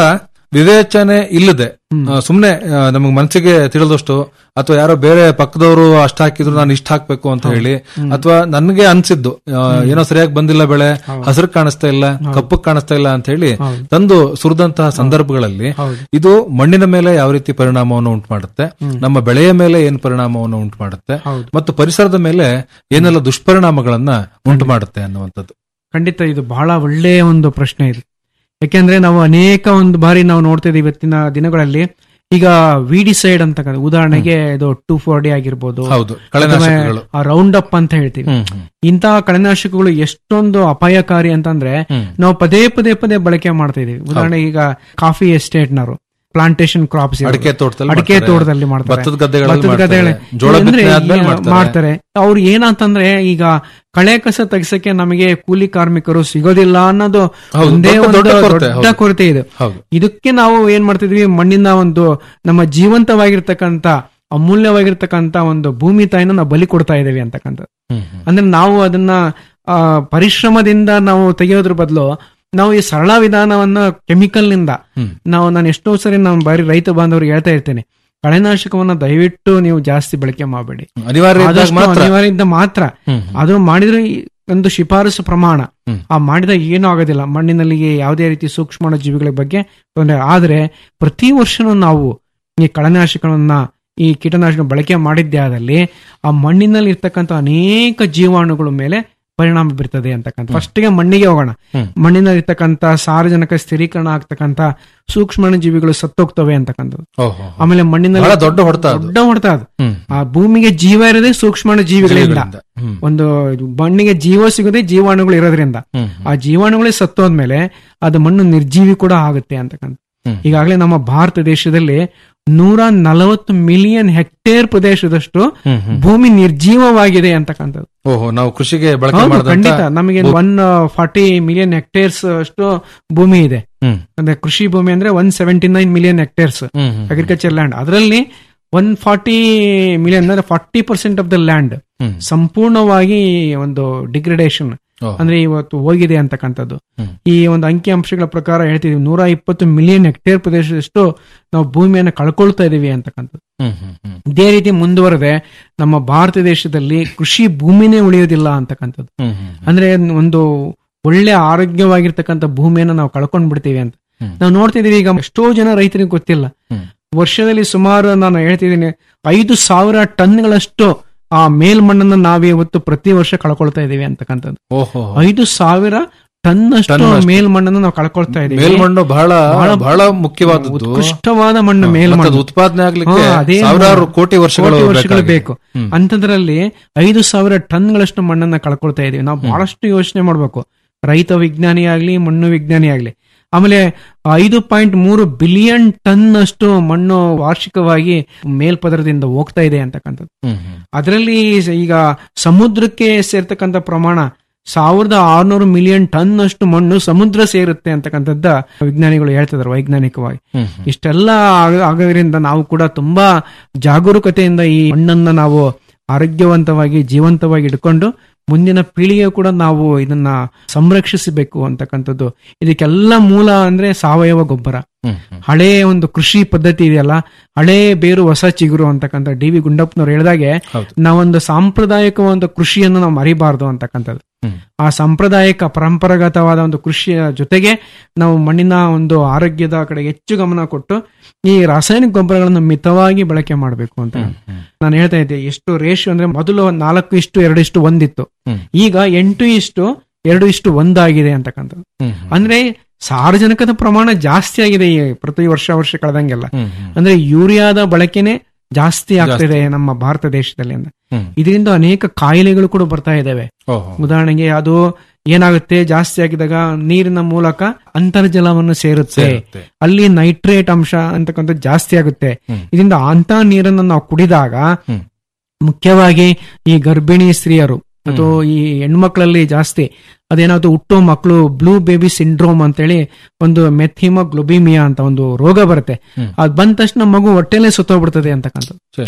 ವಿವೇಚನೆ ಇಲ್ಲದೆ ಆ, ಸುಮ್ನೆ ಆ, ನಮಗ್ ಮನಸ್ಸಿಗೆ ತಿಳಿದಷ್ಟು ಅಥವಾ ಯಾರೋ ಬೇರೆ ಪಕ್ಕದವರು ಅಷ್ಟ ಹಾಕಿದ್ರು ನಾನು ಇಷ್ಟ ಹಾಕ್ಬೇಕು ಅಂತ ಹೇಳಿ ಅಥವಾ ನನ್ಗೆ ಅನ್ಸಿದ್ದು ಆ, ಏನೋ ಸರಿಯಾಗಿ ಬಂದಿಲ್ಲ ಬೆಳೆ ಹಸಿರು ಕಾಣಿಸ್ತಾ ಇಲ್ಲ ಕಪ್ಪು ಕಾಣಿಸ್ತಾ ಇಲ್ಲ ಅಂತ ಹೇಳಿ ತಂದು ಸುರಿದಂತಹ ಸಂದರ್ಭಗಳಲ್ಲಿ ಇದು ಮಣ್ಣಿನ ಮೇಲೆ ಯಾವ ರೀತಿ ಪರಿಣಾಮವನ್ನು ಉಂಟು ಮಾಡುತ್ತೆ ನಮ್ಮ ಬೆಳೆಯ ಮೇಲೆ ಏನ್ ಪರಿಣಾಮವನ್ನು ಉಂಟು ಮಾಡುತ್ತೆ ಮತ್ತು ಪರಿಸರದ ಮೇಲೆ ಏನೆಲ್ಲ ದುಷ್ಪರಿಣಾಮಗಳನ್ನ ಉಂಟು ಮಾಡುತ್ತೆ ಅನ್ನುವಂಥದ್ದು ಖಂಡಿತ ಇದು ಬಹಳ ಒಳ್ಳೆಯ ಒಂದು ಪ್ರಶ್ನೆ ಇದು ಯಾಕೆಂದ್ರೆ ನಾವು ಅನೇಕ ಒಂದು ಬಾರಿ ನಾವು ನೋಡ್ತಿದ್ದೀವಿ ಇವತ್ತಿನ ದಿನಗಳಲ್ಲಿ ಈಗ ವಿಡಿಸೈಡ್ ಅಂತ ಕರೀತಾರೆ. ಉದಾಹರಣೆಗೆ ಇದು ಟೂ ಫೋರ್ ಡಿ ಆಗಿರ್ಬೋದು ಹೌದು, ಕಳೆನಾಶಕಗಳು. ರೌಂಡ್ ಅಪ್ ಅಂತ ಹೇಳ್ತೀವಿ ಹ್ಮ್, ಹ್ಮ್. ಇಂತಹ ಕಳೆನಾಶಕಗಳು ಎಷ್ಟೊಂದು ಅಪಾಯಕಾರಿ ಅಂತಂದ್ರೆ ನಾವು ಪದೇ ಪದೇ ಪದೇ ಬಳಕೆ ಮಾಡ್ತಾ ಇದೀವಿ ಉದಾಹರಣೆಗೆ ಈಗ ಕಾಫಿ ಎಸ್ಟೇಟ್ನವರು ಪ್ಲಾಂಟೇಶನ್ ಕ್ರಾಪ್ಸ್ ಅಡಿಕೆ ತೋಟದಲ್ಲಿ ಅಡಿಕೆ ಮಾಡ್ತಾರೆ. ತೋಟದಲ್ಲಿ ಮಾಡ್ತಾರೆ ಭತ್ತದ ಗದ್ದೆಗಳಲ್ಲಿ ಭತ್ತದ ಮಾಡ್ತಾರೆ. ಗದ್ದೆಗಳಲ್ಲಿ- ಜೋಳ ಅಂದ್ರೆ ಬಿತ್ತನೆ ಆದ್ಮೇಲೆ ಈಗ ಮಾಡ್ತಾರೆ. ಮಾಡ್ತಾರೆ ಅವ್ರು ಏನಂತಂದ್ರೆ ಈಗ ಕಳೆ ಕಸ ತೆಗಿಸಕ್ಕೆ ನಮಗೆ ಕೂಲಿ ಕಾರ್ಮಿಕರು ಸಿಗೋದಿಲ್ಲ ಅನ್ನೋದು ಹೌದು, ಒಂದೇ ದೊಡ್ಡ- ಒಂದು ದೊಡ್ಡ ಕೊರತೆ, ದೊಡ್ಡ ಹೌದು. ಕೊರತೆ ಇದೆ ಹೌದು. ಇದಕ್ಕೆ ನಾವು ಏನ್ ಮಾಡ್ತಿದ್ವಿ ಮಣ್ಣಿನ ಒಂದು ನಮ್ಮ ಜೀವಂತವಾಗಿರ್ತಕ್ಕಂಥ ಅಮೂಲ್ಯವಾಗಿರ್ತಕ್ಕಂಥ ಒಂದು ಭೂಮಿ ತಾಯಿನ ನಾವು ಬಲಿ ಕೊಡ್ತಾ ಇದ್ದೇವೆ ಅಂತಕ್ಕಂಥದ್ದು ಅಂದ್ರೆ ನಾವು ಅದನ್ನ ಆ, ಪರಿಶ್ರಮದಿಂದ ನಾವು ತೆಗೆಯೋದ್ರ ಬದಲು ನಾವು ಈ ಸರಳ ವಿಧಾನವನ್ನ ಕೆಮಿಕಲ್ ನಿಂದ ನಾವು ನಾನು ಎಷ್ಟೋ ಸರಿ ನಾನು ಬಾರಿ ರೈತ ಬಾಂಧವರಿಗೆ ಹೇಳ್ತಾ ಇರ್ತೇನೆ ಕಳೆನಾಶಕವನ್ನ ದಯವಿಟ್ಟು ನೀವು ಜಾಸ್ತಿ ಬಳಕೆ ಮಾಡಬೇಡಿ ಅನಿವಾರ್ಯ ಇದ್ದಾಗ ಆದಷ್ಟು ಮಾತ್ರ. ಅನಿವಾರ್ಯ ಇದ್ದ ಮಾತ್ರ ಹ್ಮ್. ಅದು ಮಾಡಿದ್ರೆ ಈ ಒಂದು ಶಿಫಾರಸು ಪ್ರಮಾಣ ಆ ಮಾಡಿದ ಏನೂ ಆಗೋದಿಲ್ಲ ಮಣ್ಣಿನಲ್ಲಿ ಯಾವುದೇ ರೀತಿ ಸೂಕ್ಷ್ಮ ಜೀವಿಗಳ ಬಗ್ಗೆ ತೊಂದರೆ ಆದ್ರೆ ಪ್ರತಿ ವರ್ಷನೂ ನಾವು ಈ ಕಳೆನಾಶಕಗಳನ್ನ ಈ ಕೀಟನಾಶಕ ಬಳಕೆ ಮಾಡಿದ್ದೇ ಆದಲ್ಲಿ ಆ ಮಣ್ಣಿನಲ್ಲಿ ಇರ್ತಕ್ಕಂಥ ಅನೇಕ ಜೀವಾಣುಗಳ ಮೇಲೆ ಪರಿಣಾಮ ಬೀರ್ತದೆ ಅಂತಕ್ಕಂಥ ಫಸ್ಟ್ಗೆ ಮಣ್ಣಿಗೆ ಹೋಗೋಣ ಮಣ್ಣಿನಲ್ಲಿ ಇರ್ತಕ್ಕಂಥ ಸಾರಜನಕ ಸ್ಥಿರೀಕರಣ ಆಗ್ತಕ್ಕಂಥ ಸೂಕ್ಷ್ಮ ಜೀವಿಗಳು ಸತ್ತೋಗ್ತವೆ ಅಂತಕ್ಕಂಥದ್ದು ಓಹೋ. ಆಮೇಲೆ ಮಣ್ಣಿನಲ್ಲಿ ಬಹಳ ದೊಡ್ಡ ಹೊಡೆತ ಅದು. ದೊಡ್ಡ ಹೊಡೆತ ಅದು ಹ್ಮ್. ಆ ಭೂಮಿಗೆ ಜೀವ ಇರೋದೇ ಸೂಕ್ಷ್ಮ ಜೀವಿಗಳಿಂದ ಜೀವಿಗಳಿಂದ. ಹ್ಮ್. ಒಂದು ಮಣ್ಣಿಗೆ ಜೀವ ಸಿಗೋದೇ ಜೀವಾಣುಗಳು ಇರೋದ್ರಿಂದ ಹ್ಮ್. ಆ ಜೀವಾಣುಗಳೇ ಸತ್ತೋದ್ಮೇಲೆ ಅದು ಮಣ್ಣು ನಿರ್ಜೀವಿ ಕೂಡ ಆಗುತ್ತೆ ಅಂತಕ್ಕಂಥ ಹ್ಮ್. ಈಗಾಗಲೇ ನಮ್ಮ ಭಾರತ ದೇಶದಲ್ಲಿ ನೂರ ನಲವತ್ತು ಮಿಲಿಯನ್ ಹೆಕ್ಟೇರ್ ಪ್ರದೇಶದಷ್ಟು ಹ್ಮ್, ಹ್ಮ್. ಭೂಮಿ ನಿರ್ಜೀವವಾಗಿದೆ ಅಂತಕ್ಕಂಥದ್ದು ಓಹೋ ನಾವು ಕೃಷಿಗೆ ಬಳಕೆ ಹೌದು, ಮಾಡಿದಂತ ಖಂಡಿತ ನಮಗೆ ಭೂ- ಒನ್ ಫಾರ್ಟಿ ಮಿಲಿಯನ್ ಹೆಕ್ಟೇರ್ಸ್ ಅಷ್ಟು ಭೂಮಿ ಇದೆ ಹ್ಮ್. ಅಂದ್ರೆ ಕೃಷಿ ಭೂಮಿ ಅಂದ್ರೆ one seventy nine million hectares hmm, hmm. Agriculture land ಅದರಲ್ಲಿ ಒನ್ ಫಾರ್ಟಿ ಮಿಲಿಯನ್ ಅಂದ್ರೆ forty percent of the land hmm. ಸಂಪೂರ್ಣವಾಗಿ ಒಂದು ಡಿಗ್ರೇಡೇಷನ್ ಓಹೋ. ಅಂದ್ರೆ ಇವತ್ತು ಹೋಗಿದೆ ಅಂತಕ್ಕಂಥದ್ದು ಹ್ಮ್. ಈ ಒಂದು ಅಂಕಿ ಅಂಶಗಳ ಪ್ರಕಾರ ಹೇಳ್ತಿದೀವಿ ನೂರ ಇಪ್ಪತ್ತು ಮಿಲಿಯನ್ ಹೆಕ್ಟೇರ್ ಪ್ರದೇಶದಷ್ಟು ನಾವು ಭೂಮಿಯನ್ನು ಕಳ್ಕೊಳ್ತಾ ಇದೀವಿ ಅಂತಕ್ಕಂಥದ್ದು ಹ್ಮ್, ಹ್ಮ್, ಹ್ಮ್. ಇದೇ ರೀತಿ ಮುಂದುವರೆದೆ ನಮ್ಮ ಭಾರತ ದೇಶದಲ್ಲಿ ಕೃಷಿ ಭೂಮಿನೇ ಉಳಿಯೋದಿಲ್ಲ ಅಂತಕ್ಕಂಥದ್ದು ಹ್ಮ್, ಹ್ಮ್. ಅಂದ್ರೆ ಒಂದು ಒಳ್ಳೆ ಆರೋಗ್ಯವಾಗಿರ್ತಕ್ಕಂಥ ಭೂಮಿಯನ್ನು ನಾವು ಕಳ್ಕೊಂಡ್ ಬಿಡ್ತೀವಿ ಅಂತ ಹ್ಮ್. ನಾವು ನೋಡ್ತಿದೀವಿ ಈಗ ಎಷ್ಟೋ ಜನ ರೈತರಿಗೆ ಗೊತ್ತಿಲ್ಲ ಹ್ಮ್. ವರ್ಷದಲ್ಲಿ ಸುಮಾರು ನಾನು ಹೇಳ್ತಿದ್ದೀನಿ ಐದು ಸಾವಿರ ಟನ್ಗಳಷ್ಟು ಆ ಮೇಲ್ಮಣ್ಣನ್ನು ನಾವೇ ಇವತ್ತು ಪ್ರತಿ ವರ್ಷ ಕಳ್ಕೊಳ್ತಾ ಇದೀವಿ ಅಂತಕ್ಕಂಥದ್ದು ಓಹೋ ಐದು ಸಾವಿರ ಟನ್ ಅಷ್ಟು ಟನ್ನಷ್ಟು. ಮೇಲ್ಮಣ್ಣನ್ನು ನಾವು ಕಳ್ಕೊಳ್ತಾ ಇದೀವಿ ಮೇಲ್ಮಣ್ಣು ಬಹಳ ಬಹಳ ಮುಖ್ಯವಾದದ್ದು ಉತ್ಕೃಷ್ಟವಾದ ಮಣ್ಣು ಹಾ, ಮೇಲ್ಮಣ್ಣು ಮತ್ತೆ ಅದು ಉತ್ಪಾದನೆ ಆಗ್ಲಿಕ್ಕೆ ಹಾ, ಅದೇ ಸಾವಿರಾರು ಮಣ್ಣು. ಕೋಟಿ ವರ್ಷಗಳು ವರ್ಷಗಳು ಬೇಕಾಗಿದೆ. ಬೇಕು ಹ್ಮ್. ಅಂತದ್ರಲ್ಲಿ ಐದು ಸಾವಿರ ಟನ್ಗಳಷ್ಟು ಮಣ್ಣನ್ನ ಕಳ್ಕೊಳ್ತಾ ಇದೀವಿ ನಾವು ಬಹಳಷ್ಟು ಯೋಚನೆ ಮಾಡ್ಬೇಕು ರೈತ ವಿಜ್ಞಾನಿ ಆಗ್ಲಿ ಮಣ್ಣು ವಿಜ್ಞಾನಿ ಆಗ್ಲಿ ಆಮೇಲೆ ಐದು ಪಾಯಿಂಟ್ ಮೂರು ಬಿಲಿಯನ್ ಟನ್ ಅಷ್ಟು ಮಣ್ಣು ವಾರ್ಷಿಕವಾಗಿ ಮೇಲ್ಪದರದಿಂದ ಹೋಗ್ತಾ ಇದೆ ಅಂತಕ್ಕಂಥದ್ದು ಹ್ಮ್, ಹ್ಮ್. ಅದರಲ್ಲಿ ಈಗ ಸಮುದ್ರಕ್ಕೆ ಸೇರ್ತಕ್ಕಂಥ ಪ್ರಮಾಣ ಸಾವಿರದ ಆರ್ನೂರು ಮಿಲಿಯನ್ ಟನ್ ಅಷ್ಟು ಮಣ್ಣು ಸಮುದ್ರ ಸೇರುತ್ತೆ ಅಂತಕ್ಕಂಥದ್ದ ವಿಜ್ಞಾನಿಗಳು ಹೇಳ್ತಿದ್ದಾರೆ ವೈಜ್ಞಾನಿಕವಾಗಿ ಹ್ಮ್, ಇಷ್ಟೆಲ್ಲ ಆಗ- ಆಗೋದ್ರಿಂದ ನಾವು ಕೂಡ ತುಂಬಾ ಜಾಗರೂಕತೆಯಿಂದ ಈ ಮಣ್ಣನ್ನ ನಾವು ಆರೋಗ್ಯವಂತವಾಗಿ ಜೀವಂತವಾಗಿ ಇಟ್ಕೊಂಡು ಮುಂದಿನ ಪೀಳಿಗೆ ಕೂಡ ನಾವು ಇದನ್ನ ಸಂರಕ್ಷಿಸಬೇಕು ಅಂತಕ್ಕಂಥದ್ದು ಇದಕ್ಕೆಲ್ಲ ಮೂಲ ಅಂದ್ರೆ ಸಾವಯವ ಗೊಬ್ಬರ ಹ್ಮ್, ಹಳೇ ಒಂದು ಕೃಷಿ ಪದ್ಧತಿ ಇದೆಯಲ್ಲ ಹಳೇ ಬೇರು ಹೊಸ ಚಿಗುರು ಅಂತಕ್ಕಂಥ ಡಿ ವಿ ಗುಂಡಪ್ಪನವ್ರು ಹೇಳಿದಾಗೆ ಹೌದು. ನಾವೊಂದು ಸಾಂಪ್ರದಾಯಿಕ ಒಂದು ಕೃಷಿಯನ್ನು ನಾವು ಮರಿಬಾರ್ದು ಅಂತಕ್ಕಂಥದ್ದು ಹ್ಮ್. ಆ ಸಾಂಪ್ರದಾಯಿಕ ಪರಂಪರಾಗತವಾದ ಒಂದು ಕೃಷಿಯ ಜೊತೆಗೆ ನಾವು ಮಣ್ಣಿನ ಒಂದು ಆರೋಗ್ಯದ ಕಡೆಗೆ ಹೆಚ್ಚು ಗಮನ ಕೊಟ್ಟು ಈ ರಾಸಾಯನಿಕ ಗೊಬ್ಬರಗಳನ್ನು ಮಿತವಾಗಿ ಬಳಕೆ ಮಾಡಬೇಕು ಅಂತ ನಾನು ಹೇಳ್ತಾ ಇದ್ದೆ ಎಷ್ಟು ರೇಷಿಯೋ ಅಂದ್ರೆ ಮೊದಲು ಒಂದ್ ನಾಲ್ಕು ಇಷ್ಟು ಎರಡು ಇಷ್ಟು ಒಂದಿತ್ತು ಹ್ಮ್. ಈಗ ಎಂಟು ಇಷ್ಟು ಎರಡು ಇಷ್ಟು ಒಂದಾಗಿದೆ ಅಂತಕ್ಕಂಥದ್ದು ಹ್ಮ್, ಅಂದ್ರೆ ಸಾರಜನಕದ ಪ್ರಮಾಣ ಜಾಸ್ತಿ ಆಗಿದೆ ಈ ಪ್ರತಿ ವರ್ಷ ವರ್ಷ ಕಳೆದಂಗೆಲ್ಲ ಹ್ಮ್, ಹ್ಮ್. ಅಂದ್ರೆ ಯೂರಿಯಾದ ಬಳಕೆನೆ ಜಾಸ್ತಿ ಆಗ್ತಿದೆ ನಮ್ಮ ಭಾರತ ದೇಶದಲ್ಲಿ ಅಂತ ಹ್ಮ್. ಇದರಿಂದ ಅನೇಕ ಕಾಯಿಲೆಗಳು ಕೂಡ ಬರ್ತಾ ಇದಾವೆ ಓಹೋ. ಉದಾಹರಣೆಗೆ ಅದು ಏನಾಗುತ್ತೆ ಜಾಸ್ತಿ ಆಗಿದಾಗ ನೀರಿನ ಮೂಲಕ ಅಂತರ್ಜಲವನ್ನು ಸೇರುತ್ತೆ ಸೇರುತ್ತೆ. ಅಲ್ಲಿ ನೈಟ್ರೇಟ್ ಅಂಶ ಅಂತಕ್ಕಂಥದ್ದು ಜಾಸ್ತಿ ಆಗುತ್ತೆ ಹ್ಮ್. ಇದರಿಂದ ಅಂತ ನೀರನ್ನು ನಾವು ಕುಡಿದಾಗ ಹ್ಮ್. ಮುಖ್ಯವಾಗಿ ಈ ಗರ್ಭಿಣಿ ಸ್ತ್ರೀಯರು ಅಥವಾ ಈ ಹೆಣ್ಮಕ್ಳಲ್ಲಿ ಜಾಸ್ತಿ ಅದೇನಾದ್ರು ಹುಟ್ಟೋ ಮಕ್ಕಳು ಬ್ಲೂ ಬೇಬಿ ಸಿಂಡ್ರೋಮ್ ಅಂತೇಳಿ ಒಂದು ಮೆಥಿಮೋಗ್ಲೊಬಿಮಿಯಾ ಅಂತ ಒಂದು ರೋಗ ಬರುತ್ತೆ ಹ್ಮ್. ಅದ್ ಬಂದ ತಕ್ಷಣ ಮಗು ಹೊಟ್ಟೆಲೆ ಸುತ್ತೋಗ್ಬಿಡ್ತದೆ ಅಂತಕ್ಕಂಥದ್ದು ಛೆ, ಛೆ.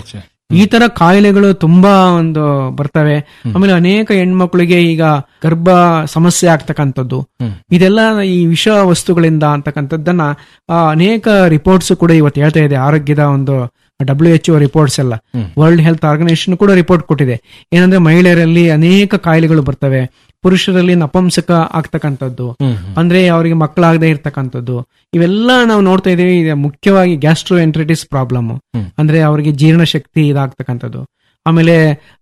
ಈ ತರ ಕಾಯಿಲೆಗಳು ತುಂಬಾ ಒಂದು ಬರ್ತವೆ ಆಮೇಲೆ ಅನೇಕ ಹೆಣ್ಮಕ್ಳಿಗೆ ಈಗ ಗರ್ಭ ಸಮಸ್ಯೆ ಆಗ್ತಕ್ಕಂಥದ್ದು ಇದೆಲ್ಲ ಈ ವಿಷ ವಸ್ತುಗಳಿಂದ ಅಂತಕ್ಕಂಥದ್ದನ್ನ ಆ, ಅನೇಕ ರಿಪೋರ್ಟ್ಸ್ ಕೂಡ ಇವತ್ತು ಹೇಳ್ತಾ ಇದೆ ಆರೋಗ್ಯದ ಒಂದು ಡಬ್ಲ್ಯೂ ಎಚ್ ರಿಪೋರ್ಟ್ಸ್ ಎಲ್ಲ ವರ್ಲ್ಡ್ ಹೆಲ್ತ್ ಆರ್ಗನೈಸೇಷನ್ ಕೂಡ ರಿಪೋರ್ಟ್ ಕೊಟ್ಟಿದೆ ಏನಂದ್ರೆ ಮಹಿಳೆಯರಲ್ಲಿ ಅನೇಕ ಕಾಯಿಲೆಗಳು ಬರ್ತವೆ ಪುರುಷರಲ್ಲಿ ನಪಂಸಕ ಆಗ್ತಕ್ಕಂಥದ್ದು ಅಂದ್ರೆ ಅವರಿಗೆ ಮಕ್ಕಳಾಗದೆ ಇರ್ತಕ್ಕಂಥದ್ದು ಇವೆಲ್ಲ ನಾವು ನೋಡ್ತಾ ಇದೀವಿ ಇದು ಮುಖ್ಯವಾಗಿ ಗ್ಯಾಸ್ಟ್ರೋ ಎಂಟ್ರಿಟಿಸ್ ಪ್ರಾಬ್ಲಮ್ ಅಂದ್ರೆ ಅವರಿಗೆ ಜೀರ್ಣಶಕ್ತಿ ಇದಾಗ್ತಕ್ಕಂಥದ್ದು ಆಮೇಲೆ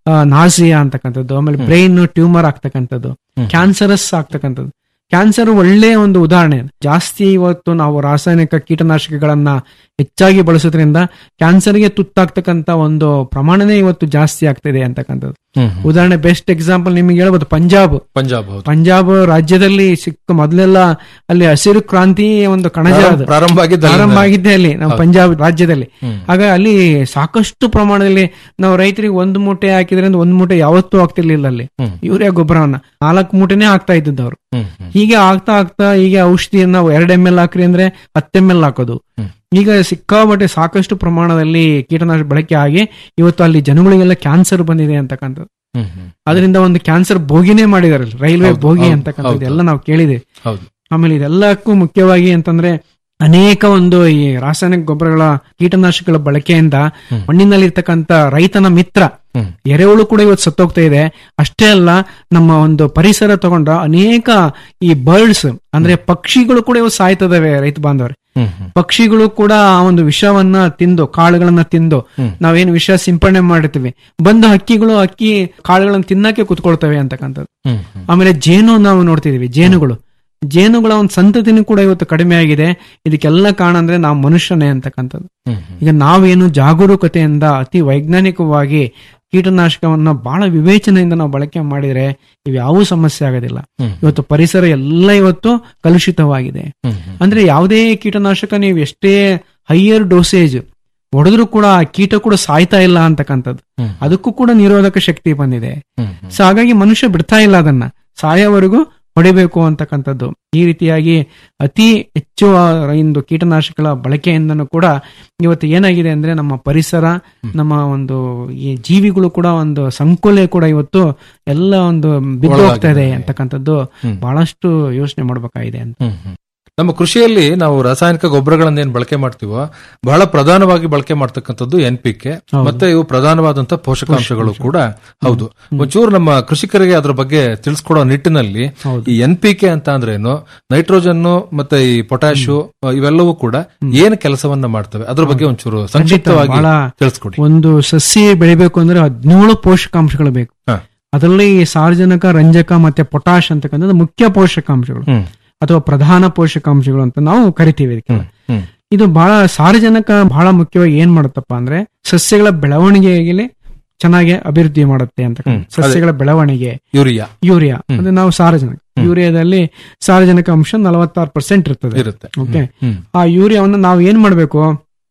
ನಾಸಿಯಾ ಅಂತಕ್ಕಂಥದ್ದು ಆಮೇಲೆ ಬ್ರೈನ್ ಟ್ಯೂಮರ್ ಆಗ್ತಕ್ಕಂಥದ್ದು ಕ್ಯಾನ್ಸರಸ್ ಆಗ್ತಕ್ಕಂಥದ್ದು ಕ್ಯಾನ್ಸರ್ ಒಳ್ಳೆಯ ಒಂದು ಉದಾಹರಣೆ ಜಾಸ್ತಿ ಇವತ್ತು ನಾವು ರಾಸಾಯನಿಕ ಕೀಟನಾಶಕಗಳನ್ನ ಹೆಚ್ಚಾಗಿ ಬಳಸೋದ್ರಿಂದ ಕ್ಯಾನ್ಸರ್ಗೆ ತುತ್ತಾಗ್ತಕ್ಕಂತ ಒಂದು ಪ್ರಮಾಣನೇ ಇವತ್ತು ಜಾಸ್ತಿ ಆಗ್ತಿದೆ ಅಂತಕ್ಕಂಥದ್ದು ಉದಾಹರಣೆ ಬೆಸ್ಟ್ ಎಕ್ಸಾಂಪಲ್ ನಿಮಗೆ ಹೇಳ್ಬೋದು ಪಂಜಾಬ್ ಪಂಜಾಬ್ ಹೌದು ಪಂಜಾಬ್ ರಾಜ್ಯದಲ್ಲಿ ಸಿಕ್ಕ ಮೊದಲೆಲ್ಲ ಅಲ್ಲಿ ಹಸಿರು ಕ್ರಾಂತಿ ಒಂದು ಕಣಜ ಪ್ರಾರಂಭ- ಅದು. ಪ್ರಾರಂಭ ಆಗಿದ್ದು ಅಲ್ಲಿಂದ. ಪ್ರಾರಂಭ ಆಗಿದ್ದೆ ಅಲ್ಲಿ ನಮ್ಮ ಹೌದು. ಪಂಜಾಬ್ ರಾಜ್ಯದಲ್ಲಿ ಆಗ ಅಲ್ಲಿ ಸಾಕಷ್ಟು ಪ್ರಮಾಣದಲ್ಲಿ ನಾವು ರೈತರಿಗೆ ಒಂದು ಮೂಟೆ ಹಾಕಿದ್ರೆ ಒಂದು ಮೂಟೆ ಯಾವತ್ತೂ ಆಗ್ತಿರ್ಲಿಲ್ಲ ಅಲ್ಲಿ ಯೂರಿಯಾ ಗೊಬ್ಬರವನ್ನ ನಾಲ್ಕು ಮೂಟೆನೇ ಹಾಕ್ತಾ ಇದ್ದದ್ದು ಅವರು ಹೀಗೆ ಆಗ್ತಾ ಆಗ್ತಾ ಹೀಗೆ ಔಷಧಿಯನ್ನ ಎರಡ್ ಎಂ ಎಲ್ ಹಾಕ್ರಿ ಅಂದ್ರೆ ಹತ್ತು ಎಂ ಎಲ್ ಹಾಕೋದು ಈಗ ಸಿಕ್ಕಾಬಟ್ಟೆ ಸಾಕಷ್ಟು ಪ್ರಮಾಣದಲ್ಲಿ ಕೀಟನಾಶಕ ಬಳಕೆ ಆಗಿ ಇವತ್ತು ಅಲ್ಲಿ ಜನಗಳಿಗೆಲ್ಲ ಕ್ಯಾನ್ಸರ್ ಬಂದಿದೆ ಅಂತಕ್ಕಂಥದ್ದು ಅದರಿಂದ ಒಂದು ಕ್ಯಾನ್ಸರ್ ಬೋಗಿನೇ ಮಾಡಿದಾರೆ ರೈಲ್ವೆ ಹೌದು, ಬೋಗಿ ಹೌದು, ಅಂತಕ್ಕಂಥದ್ದು ಹೌದು. ಎಲ್ಲ ನಾವು ಕೇಳಿದೆ ಹೌದು ಆಮೇಲೆ ಇದೆಲ್ಲಕ್ಕೂ ಮುಖ್ಯವಾಗಿ ಅಂತಂದ್ರೆ ಅನೇಕ ಒಂದು ಈ ರಾಸಾಯನಿಕ ಗೊಬ್ಬರಗಳ ಕೀಟನಾಶಕಗಳ ಬಳಕೆಯಿಂದ ಮಣ್ಣಿನಲ್ಲಿ ಇರ್ತಕ್ಕಂಥ ರೈತನ ಮಿತ್ರ ಎರೆಹುಳು ಕೂಡ ಇವತ್ತು ಸತ್ತೋಗ್ತಾ ಇದೆ ಅಷ್ಟೇ ಅಲ್ಲ ನಮ್ಮ ಒಂದು ಪರಿಸರ ತಗೊಂಡ ಅನೇಕ ಈ ಬರ್ಡ್ಸ್ ಅಂದ್ರೆ ಪಕ್ಷಿಗಳು ಕೂಡ ಇವತ್ತು ಸಾಯ್ತದವೆ ರೈತ ಬಾಂಧವರೇ ಪಕ್ಷಿಗಳು ಕೂಡ ಆ ಒಂದು ವಿಷವನ್ನ ತಿಂದು ಕಾಳುಗಳನ್ನ ತಿಂದು ನಾವೇನು ವಿಷ ಸಿಂಪಡಣೆ ಮಾಡಿರ್ತೀವಿ ಬಂದು ಹಕ್ಕಿಗಳು ಅಕ್ಕಿ ಕಾಳುಗಳನ್ನ ತಿನ್ನಕ್ಕೆ ಕುತ್ಕೊಳ್ತವೆ ಅಂತಕ್ಕಂಥದ್ದು ಆಮೇಲೆ ಜೇನು ನಾವು ನೋಡ್ತಿದೀವಿ ಜೇನುಗಳು ಜೇನುಗಳ ಒಂದು ಸಂತತಿನೂ ಕೂಡ ಇವತ್ತು ಕಡಿಮೆ ಆಗಿದೆ ಇದಕ್ಕೆಲ್ಲ ಕಾರಣ ಅಂದ್ರೆ ನಾವು ಮನುಷ್ಯನೇ ಅಂತಕ್ಕಂಥದ್ದು ಈಗ ನಾವೇನು ಜಾಗರೂಕತೆಯಿಂದ ಅತಿ ವೈಜ್ಞಾನಿಕವಾಗಿ ಕೀಟನಾಶಕವನ್ನ ಬಹಳ ವಿವೇಚನೆಯಿಂದ ನಾವು ಬಳಕೆ ಮಾಡಿದ್ರೆ ಇವ್ಯಾವೂ ಸಮಸ್ಯೆ ಆಗೋದಿಲ್ಲ ಇವತ್ತು ಪರಿಸರ ಎಲ್ಲ ಇವತ್ತು ಕಲುಷಿತವಾಗಿದೆ ಅಂದ್ರೆ ಯಾವುದೇ ಕೀಟನಾಶಕ ನೀವು ಎಷ್ಟೇ ಹೈಯರ್ ಡೋಸೇಜ್ ಹೊಡೆದ್ರು ಕೂಡ ಆ ಕೀಟ ಕೂಡ ಸಾಯ್ತಾ ಇಲ್ಲ ಅಂತಕ್ಕಂಥದ್ದು ಅದಕ್ಕೂ ಕೂಡ ನಿರೋಧಕ ಶಕ್ತಿ ಬಂದಿದೆ ಸೊ ಹಾಗಾಗಿ ಮನುಷ್ಯ ಬಿಡ್ತಾ ಇಲ್ಲ ಅದನ್ನ ಸಾಯೋವರೆಗೂ ಹೊಡಿಬೇಕು ಅಂತಕ್ಕಂಥದ್ದು ಈ ರೀತಿಯಾಗಿ ಅತಿ ಹೆಚ್ಚು ಆ ಒಂದು ಕೀಟನಾಶಕಗಳ ಬಳಕೆಯಿಂದನೂ ಕೂಡ ಇವತ್ತು ಏನಾಗಿದೆ ಅಂದ್ರೆ ನಮ್ಮ ಪರಿಸರ ನಮ್ಮ ಒಂದು ಈ ಜೀವಿಗಳು ಕೂಡ ಒಂದು ಸಂಕುಲೆ ಕೂಡ ಇವತ್ತು ಎಲ್ಲ ಒಂದು ಬಿದ್ದು ಹೋಗ್ತಾ ಇದೆ ಅಂತಕ್ಕಂಥದ್ದು ಬಹಳಷ್ಟು ಯೋಚನೆ ಮಾಡ್ಬೇಕಾಗಿದೆ ಅಂತ ನಮ್ಮ ಕೃಷಿಯಲ್ಲಿ ನಾವು ರಾಸಾಯನಿಕ ಗೊಬ್ಬರಗಳನ್ನ ಏನ್ ಬಳಕೆ ಮಾಡ್ತೀವೋ ಬಹಳ ಪ್ರಧಾನವಾಗಿ ಬಳಕೆ ಮಾಡ್ತಕ್ಕಂಥದ್ದು ಎನ್ ಪಿ ಕೆ ಮತ್ತೆ ಇವು ಪ್ರಧಾನವಾದಂತ ಪೋಷಕಾಂಶಗಳು ಕೂಡ ಹೌದು ಒಂಚೂರು ನಮ್ಮ ಕೃಷಿಕರಿಗೆ ಅದ್ರ ಬಗ್ಗೆ ತಿಳಿಸ್ಕೊಡೋ ನಿಟ್ಟಿನಲ್ಲಿ ಈ ಎನ್ ಪಿ ಕೆ ಅಂತ ಅಂದ್ರೆ ಏನು ನೈಟ್ರೋಜನ್ ಮತ್ತೆ ಈ ಪೊಟ್ಯಾಶು ಇವೆಲ್ಲವೂ ಕೂಡ ಏನ್ ಕೆಲಸವನ್ನ ಮಾಡ್ತವೆ ಅದ್ರ ಬಗ್ಗೆ ಒಂಚೂರು ಸಂಕ್ಷಿಪ್ತವಾಗಿ ಬಹಳ ತಿಳಿಸ್ಕೊಡಿ ಒಂದು ಸಸ್ಯ ಬೆಳಿಬೇಕು ಅಂದ್ರೆ ಹದಿನೇಳು ಪೋಷಕಾಂಶಗಳು ಬೇಕು ಅದರಲ್ಲಿ ಸಾರ್ವಜನಿಕ ರಂಜಕ ಮತ್ತೆ ಪೊಟಾಶ್ ಅಂತಕ್ಕಂಥದ್ದು ಮುಖ್ಯ ಪೋಷಕಾಂಶಗಳು ಅಥವಾ ಪ್ರಧಾನ ಪೋಷಕಾಂಶಗಳು ಅಂತ ನಾವು ಕರಿತೀವಿ ಇದಕ್ಕೆ ಇದು ಬಹಳ ಸಾರ್ವಜನಿಕ ಬಹಳ ಮುಖ್ಯವಾಗಿ ಏನ್ ಮಾಡುತ್ತಪ್ಪ ಅಂದ್ರೆ ಸಸ್ಯಗಳ ಬೆಳವಣಿಗೆಗೆ ಚೆನ್ನಾಗಿ ಅಭಿವೃದ್ಧಿ ಮಾಡುತ್ತೆ ಅಂತ ಸಸ್ಯಗಳ ಬೆಳವಣಿಗೆ ಯೂರಿಯಾ ಯೂರಿಯಾ ಅಂದ್ರೆ ನಾವು ಸಾರಜನಕ ಯೂರಿಯಾದಲ್ಲಿ ಸಾರಜನಕ ಅಂಶ ನಲವತ್ತಾರು ಪರ್ಸೆಂಟ್ ಇರ್ತದೆ ಇರುತ್ತೆ. Okay hmm. ಆ ಯೂರಿಯಾವನ್ನು ನಾವು ಏನ್ ಮಾಡ್ಬೇಕು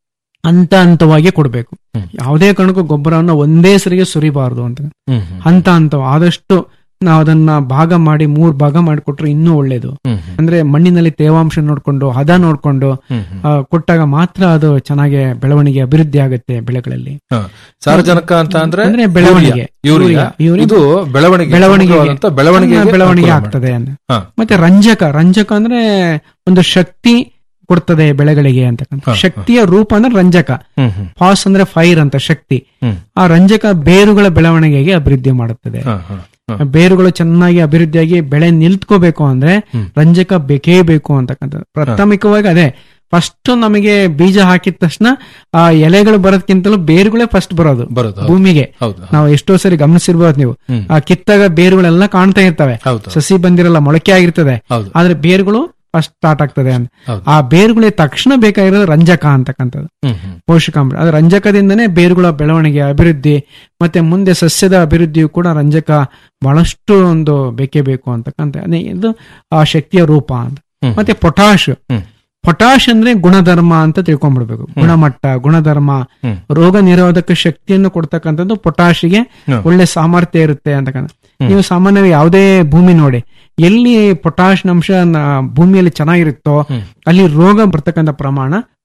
ಹಂತ ಹಂತವಾಗಿ ಕೊಡ್ಬೇಕು ಯಾವುದೇ ಕಾರಣಕ್ಕೂ ಗೊಬ್ಬರವನ್ನು ಒಂದೇ ಸರಿಗೆ ಸುರಿಬಾರದು ಅಂತ ಹ್ಮ್, ಹಂತ ಹಂತ ಆದಷ್ಟು ನಾವು ಅದನ್ನ ಭಾಗ ಮಾಡಿ ಮೂರ್ ಭಾಗ ಮಾಡಿಕೊಟ್ರೆ ಇನ್ನೂ ಒಳ್ಳೇದು ಹ್ಮ್, ಅಂದ್ರೆ ಮಣ್ಣಿನಲ್ಲಿ ತೇವಾಂಶ ನೋಡ್ಕೊಂಡು ಹದ ನೋಡ್ಕೊಂಡು ಆ, ಕೊಟ್ಟಾಗ ಮಾತ್ರ ಅದು ಚೆನ್ನಾಗಿ ಬೆಳವಣಿಗೆ ಅಭಿವೃದ್ಧಿ ಆಗುತ್ತೆ ಬೆಳೆಗಳಲ್ಲಿ ಹ. ಸಾರಜನಕ ಅಂತ ಅಂದ್ರೆ ಅಂದ್ರೆ ಬೆಳವಣಿಗೆ ಯೂರಿಯಾ ಯೂರಿಯಾ. ಇದು ಬೆಳವಣಿಗೆ ಬೆಳವಣಿಗೆ ಸಮಗ್ರವಾದಂತ ಬೆಳವಣಿಗೆಗೆ ಬೆಳವಣಿಗೆ ಅನುಕೂಲ ಆಗ್ತದೆ ಅಂತ ಹಾ. ಮತ್ತೆ ರಂಜಕ ರಂಜಕ ಅಂದ್ರೆ ಒಂದು ಶಕ್ತಿ ಕೊಡ್ತದೆ ಬೆಳೆಗಳಿಗೆ ಅಂತಕ್ಕಂಥ ಹಾ, ಹಾ. ಶಕ್ತಿಯ ರೂಪ ಅಂದ್ರೆ ರಂಜಕ ಹ್ಮ್, ಹ್ಮ್. ಫಾಸ್ ಅಂದ್ರೆ ಫೈರ್ ಅಂತ ಶಕ್ತಿ ಹ್ಮ್. ಆ ರಂಜಕ ಬೇರುಗಳ ಬೆಳವಣಿಗೆಗೆ ಅಭಿವೃದ್ಧಿ ಮಾಡುತ್ತದೆ ಹ, ಹ, ಹ. ಬೇರುಗಳು ಚೆನ್ನಾಗಿ ಅಭಿವೃದ್ಧಿಯಾಗಿ ಬೆಳೆ ನಿಲ್ತ್ಕೋಬೇಕು ಅಂದ್ರೆ ರಂಜಕ ಬೇಕೇ ಬೇಕು ಅಂತಕ್ಕಂಥದ್ದು ಪ್ರಾಥಮಿಕವಾಗಿ ಅದೇ ಫಸ್ಟ್ ನಮಗೆ ಬೀಜ ಹಾಕಿದ ತಕ್ಷಣ ಆ ಎಲೆಗಳು ಬರೋದಕ್ಕಿಂತಲೂ ಬೇರುಗಳೇ ಫಸ್ಟ್ ಬರೋದು ಬರೋದು, ಹೌದು. ಭೂಮಿಗೆ ಹೌದು, ನಾವು ಎಷ್ಟೋ ಸರಿ ಗಮನಿಸಿರ್ಬೋದು ನೀವು ಹ್ಮ್. ಆ ಕಿತ್ತಾಗ ಬೇರುಗಳೆಲ್ಲ ಕಾಣ್ತಾ ಇರ್ತವೆ ಹೌದು. ಸಸಿ ಬಂದಿರಲ್ಲ ಮೊಳಕೆ ಆಗಿರ್ತದೆ ಹೌದು. ಆದ್ರೆ ಬೇರುಗಳು ಫಸ್ಟ್ ಸ್ಟಾರ್ಟ್ ಆಗ್ತದೆ ಅಂತ ಹೌದು. ಆ ಬೇರುಗಳಿಗೆ ತಕ್ಷಣ ಬೇಕಾಗಿರೋದು ರಂಜಕ ಅಂತಕ್ಕಂಥದ್ದು ಹ್ಮ್, ಹ್ಮ್. ಪೋಷಕಾಂಶ ಅದು ರಂಜಕದಿಂದನೇ ಬೇರುಗಳ ಬೆಳವಣಿಗೆ ಅಭಿವೃದ್ಧಿ ಮತ್ತೆ ಮುಂದೆ ಸಸ್ಯದ ಅಭಿವೃದ್ಧಿಯು ಕೂಡ ರಂಜಕ ಬಹಳಷ್ಟು ಒಂದು ಬೇಕೇ ಬೇಕು ಅಂತಕ್ಕಂಥ ಅದೇ ಇದು ಆ ಶಕ್ತಿಯ ರೂಪ ಅಂತ ಹ್ಮ್. ಮತ್ತೆ ಪೊಟಾಶ್ ಹ್ಮ್. ಪೊಟಾಶ್ ಅಂದ್ರೆ ಗುಣಧರ್ಮ ಅಂತ ತಿಳ್ಕೊಂಡ್ಬಿಡ್ಬೇಕು ಗುಣಮಟ್ಟ ಗುಣಧರ್ಮ ಹ್ಮ್. ರೋಗ ನಿರೋಧಕ ಶಕ್ತಿಯನ್ನು ಕೊಡ್ತಕ್ಕಂಥದ್ದು ಪೊಟಾಶ್ಗೆ ಹ್ಮ್. ಒಳ್ಳೆ ಸಾಮರ್ಥ್ಯ ಇರುತ್ತೆ ಅಂತಕ್ಕಂಥ ನೀವು ಸಾಮಾನ್ಯವಾಗಿ ಯಾವುದೇ ಭೂಮಿ ನೋಡಿ ಎಲ್ಲಿ ಪೊಟಾಶ್ ಅಂಶ ನ- ಭೂಮಿಯಲ್ಲಿ ಚೆನ್ನಾಗಿರುತ್ತೋ ಅಲ್ಲಿ ರೋಗ ಬರ್ತಕ್ಕಂಥ ಪ್ರಮಾಣ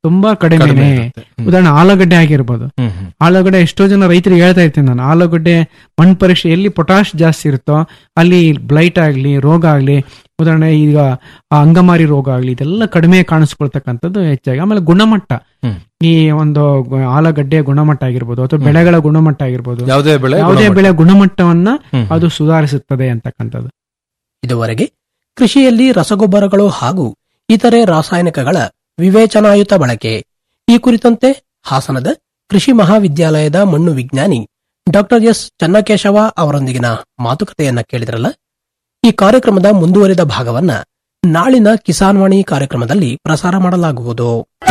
ತುಂಬಾ ಕಡಿಮೆನೆ ಕಡಿಮೆ ಇರುತ್ತೆ. ಹ್ಮ್. ಉದಾಹರಣೆ ಆಲೂಗಡ್ಡೆ ಆಗಿರ್ಬೋದು ಹ್ಮ್, ಹ್ಮ್. ಆಲೂಗಡ್ಡೆ ಎಷ್ಟೋ ಜನ ರೈತರಿಗೆ ಹೇಳ್ತಾ ಇರ್ತೀನಿ ನಾನು ಆಲೂಗಡ್ಡೆ ಮಣ್ಣು ಪರೀಕ್ಷೆ ಎಲ್ಲಿ ಪೊಟಾಶ್ ಜಾಸ್ತಿ ಇರುತ್ತೋ ಅಲ್ಲಿ ಬ್ಲೈಟ್ ಆಗ್ಲಿ ರೋಗ ಆಗ್ಲಿ ಉದಾಹರಣೆ ಈಗ ಆ ಅಂಗಮಾರಿ ರೋಗ ಆಗ್ಲಿ ಇದೆಲ್ಲ ಕಡಿಮೆ ಕಾಣಿಸ್ಕೊಳ್ತಕ್ಕಂಥದ್ದು ಹೆಚ್ಚಾಗಿ ಆಮೇಲೆ ಗುಣಮಟ್ಟ ಹ್ಮ್. ಈ ಒಂದು ಗ- ಆಲೂಗಡ್ಡೆಯ ಗುಣಮಟ್ಟ ಆಗಿರ್ಬೋದು ಅಥವಾ ಬೆಳೆಗಳ ಗುಣಮಟ್ಟ ಆಗಿರ್ಬೋದು ಯಾವುದೇ ಬೆಳೆ ಯಾವುದೇ ಗುಣಮಟ್ಟ. ಬೆಳೆ ಗುಣಮಟ್ಟವನ್ನ ಹ್ಮ್. ಅದು ಸುಧಾರಿಸುತ್ತದೆ ಅಂತಕ್ಕಂಥದ್ದು ಇದುವರೆಗೆ ಕೃಷಿಯಲ್ಲಿ ರಸಗೊಬ್ಬರಗಳು ಹಾಗೂ ಇತರೆ ರಾಸಾಯನಿಕಗಳ ವಿವೇಚನಾಯುತ ಬಳಕೆ ಈ ಕುರಿತಂತೆ ಹಾಸನದ ಕೃಷಿ ಮಹಾವಿದ್ಯಾಲಯದ ಮಣ್ಣು ವಿಜ್ಞಾನಿ ಡಾಕ್ಟರ್ ಎಸ್ ಚನ್ನಕೇಶವ ಅವರೊಂದಿಗಿನ ಮಾತುಕತೆಯನ್ನ ಕೇಳಿದ್ರಲ್ಲ ಈ ಕಾರ್ಯಕ್ರಮದ ಮುಂದುವರಿದ ಭಾಗವನ್ನ ನಾಳಿನ ಕಿಸಾನ್ವಾಣಿ ಕಾರ್ಯಕ್ರಮದಲ್ಲಿ ಪ್ರಸಾರ ಮಾಡಲಾಗುವುದು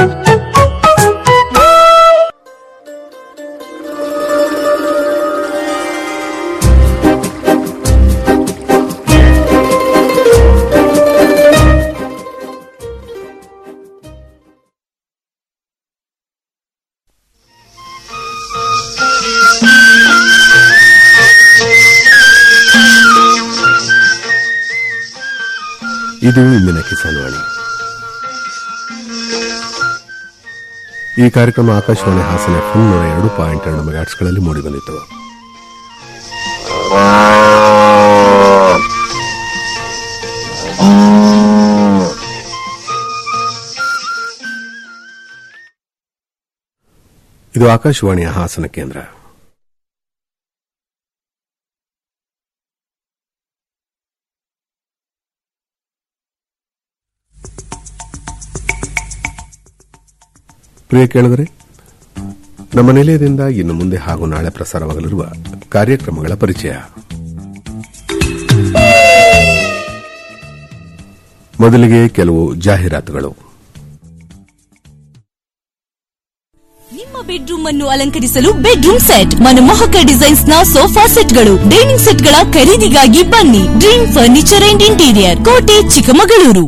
ಇದು ಇಂದಿನ ಕಿಸಾನ್ವಾಣಿ ಈ ಕಾರ್ಯಕ್ರಮ ಆಕಾಶವಾಣಿ ಹಾಸನ ಎಫ್ಎಂ ನೂರ ಎರಡು ಪಾಯಿಂಟ್ ಎರಡು ಮೆಗಾಟ್ಸ್ಗಳಲ್ಲಿ ಮೂಡಿಬಂದಿತು ಇದು ಆಕಾಶವಾಣಿಯ ಹಾಸನ ಕೇಂದ್ರ ಪ್ರಿಯ ಕೇಳಿದರೆ ನಮ್ಮ ನಿಲಯದಿಂದ ಇನ್ನು ಮುಂದೆ ಹಾಗೂ ನಾಳೆ ಪ್ರಸಾರವಾಗಲಿರುವ ಕಾರ್ಯಕ್ರಮಗಳ ಪರಿಚಯ ಮೊದಲಿಗೆ ಕೆಲವು ಜಾಹೀರಾತುಗಳು ನಿಮ್ಮ ಬೆಡ್ರೂಮ್ ಅನ್ನು ಅಲಂಕರಿಸಲು ಬೆಡ್ರೂಮ್ ಸೆಟ್ ಮನಮೋಹಕ ಡಿಸೈನ್ಸ್ ನ ಸೋಫಾ ಸೆಟ್ಗಳು ಡೈನಿಂಗ್ ಸೆಟ್ಗಳ ಖರೀದಿಗಾಗಿ ಬನ್ನಿ ಡ್ರೀಮ್ ಫರ್ನಿಚರ್ ಅಂಡ್ ಇಂಟೀರಿಯರ್ ಕೋಟೆ ಚಿಕ್ಕಮಗಳೂರು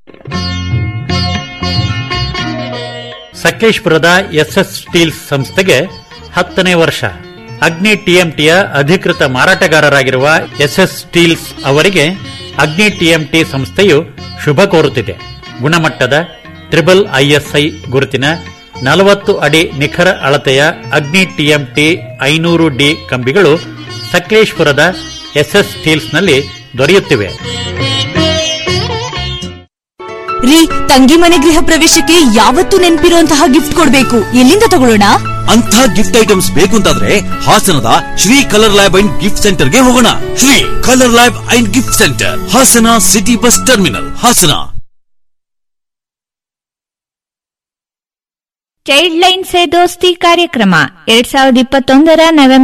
ಸಕಲೇಶ್ಪುರದ ಎಸ್ಎಸ್ ಸ್ಟೀಲ್ಸ್ ಸಂಸ್ಥೆಗೆ ಹತ್ತನೇ ವರ್ಷ ಅಗ್ನಿ ಟಿಎಂಟಿಯ ಅಧಿಕೃತ ಮಾರಾಟಗಾರರಾಗಿರುವ ಎಸ್ಎಸ್ ಸ್ಟೀಲ್ಸ್ ಅವರಿಗೆ ಅಗ್ನಿ ಟಿಎಂಟಿ ಸಂಸ್ಥೆಯು ಶುಭ ಕೋರುತ್ತಿದೆ ಗುಣಮಟ್ಟದ ಟ್ರಿಬಲ್ ಐಎಸ್ಐ ಗುರುತಿನ ನಲವತ್ತು ಅಡಿ ನಿಖರ ಅಳತೆಯ ಅಗ್ನಿ ಟಿಎಂಟಿ ಐನೂರು ಡಿ ಕಂಬಿಗಳು ಸಕಲೇಶ್ಪುರದ ಎಸ್ಎಸ್ ಸ್ಟೀಲ್ಸ್ನಲ್ಲಿ ದೊರೆಯುತ್ತಿವೆ ರೀ ತಂಗಿ ಮನೆ ಗೃಹ ಪ್ರವೇಶಕ್ಕೆ ಯಾವತ್ತೂ ನೆನಪಿರುವಂತಹ ಗಿಫ್ಟ್ ಕೊಡ್ಬೇಕು ಎಲ್ಲಿಂದ ತಗೊಳ್ಳೋಣ ಅಂತ ಗಿಫ್ಟ್ ಐಟಮ್ಸ್ ಬೇಕು ಅಂತಾದ್ರೆ ಹಾಸನದ Shri colour lab and gift ಸೆಂಟರ್ಗೆ ಹೋಗೋಣ Shri colour lab and gift centre Hassan city bus terminal Hassan child line ಸೇ ದೋಸ್ತಿ ಕಾರ್ಯಕ್ರಮ ಎರಡ್ ಸಾವಿರದ ಇಪ್ಪತ್ತೊಂದರ ನವೆಂಬರ್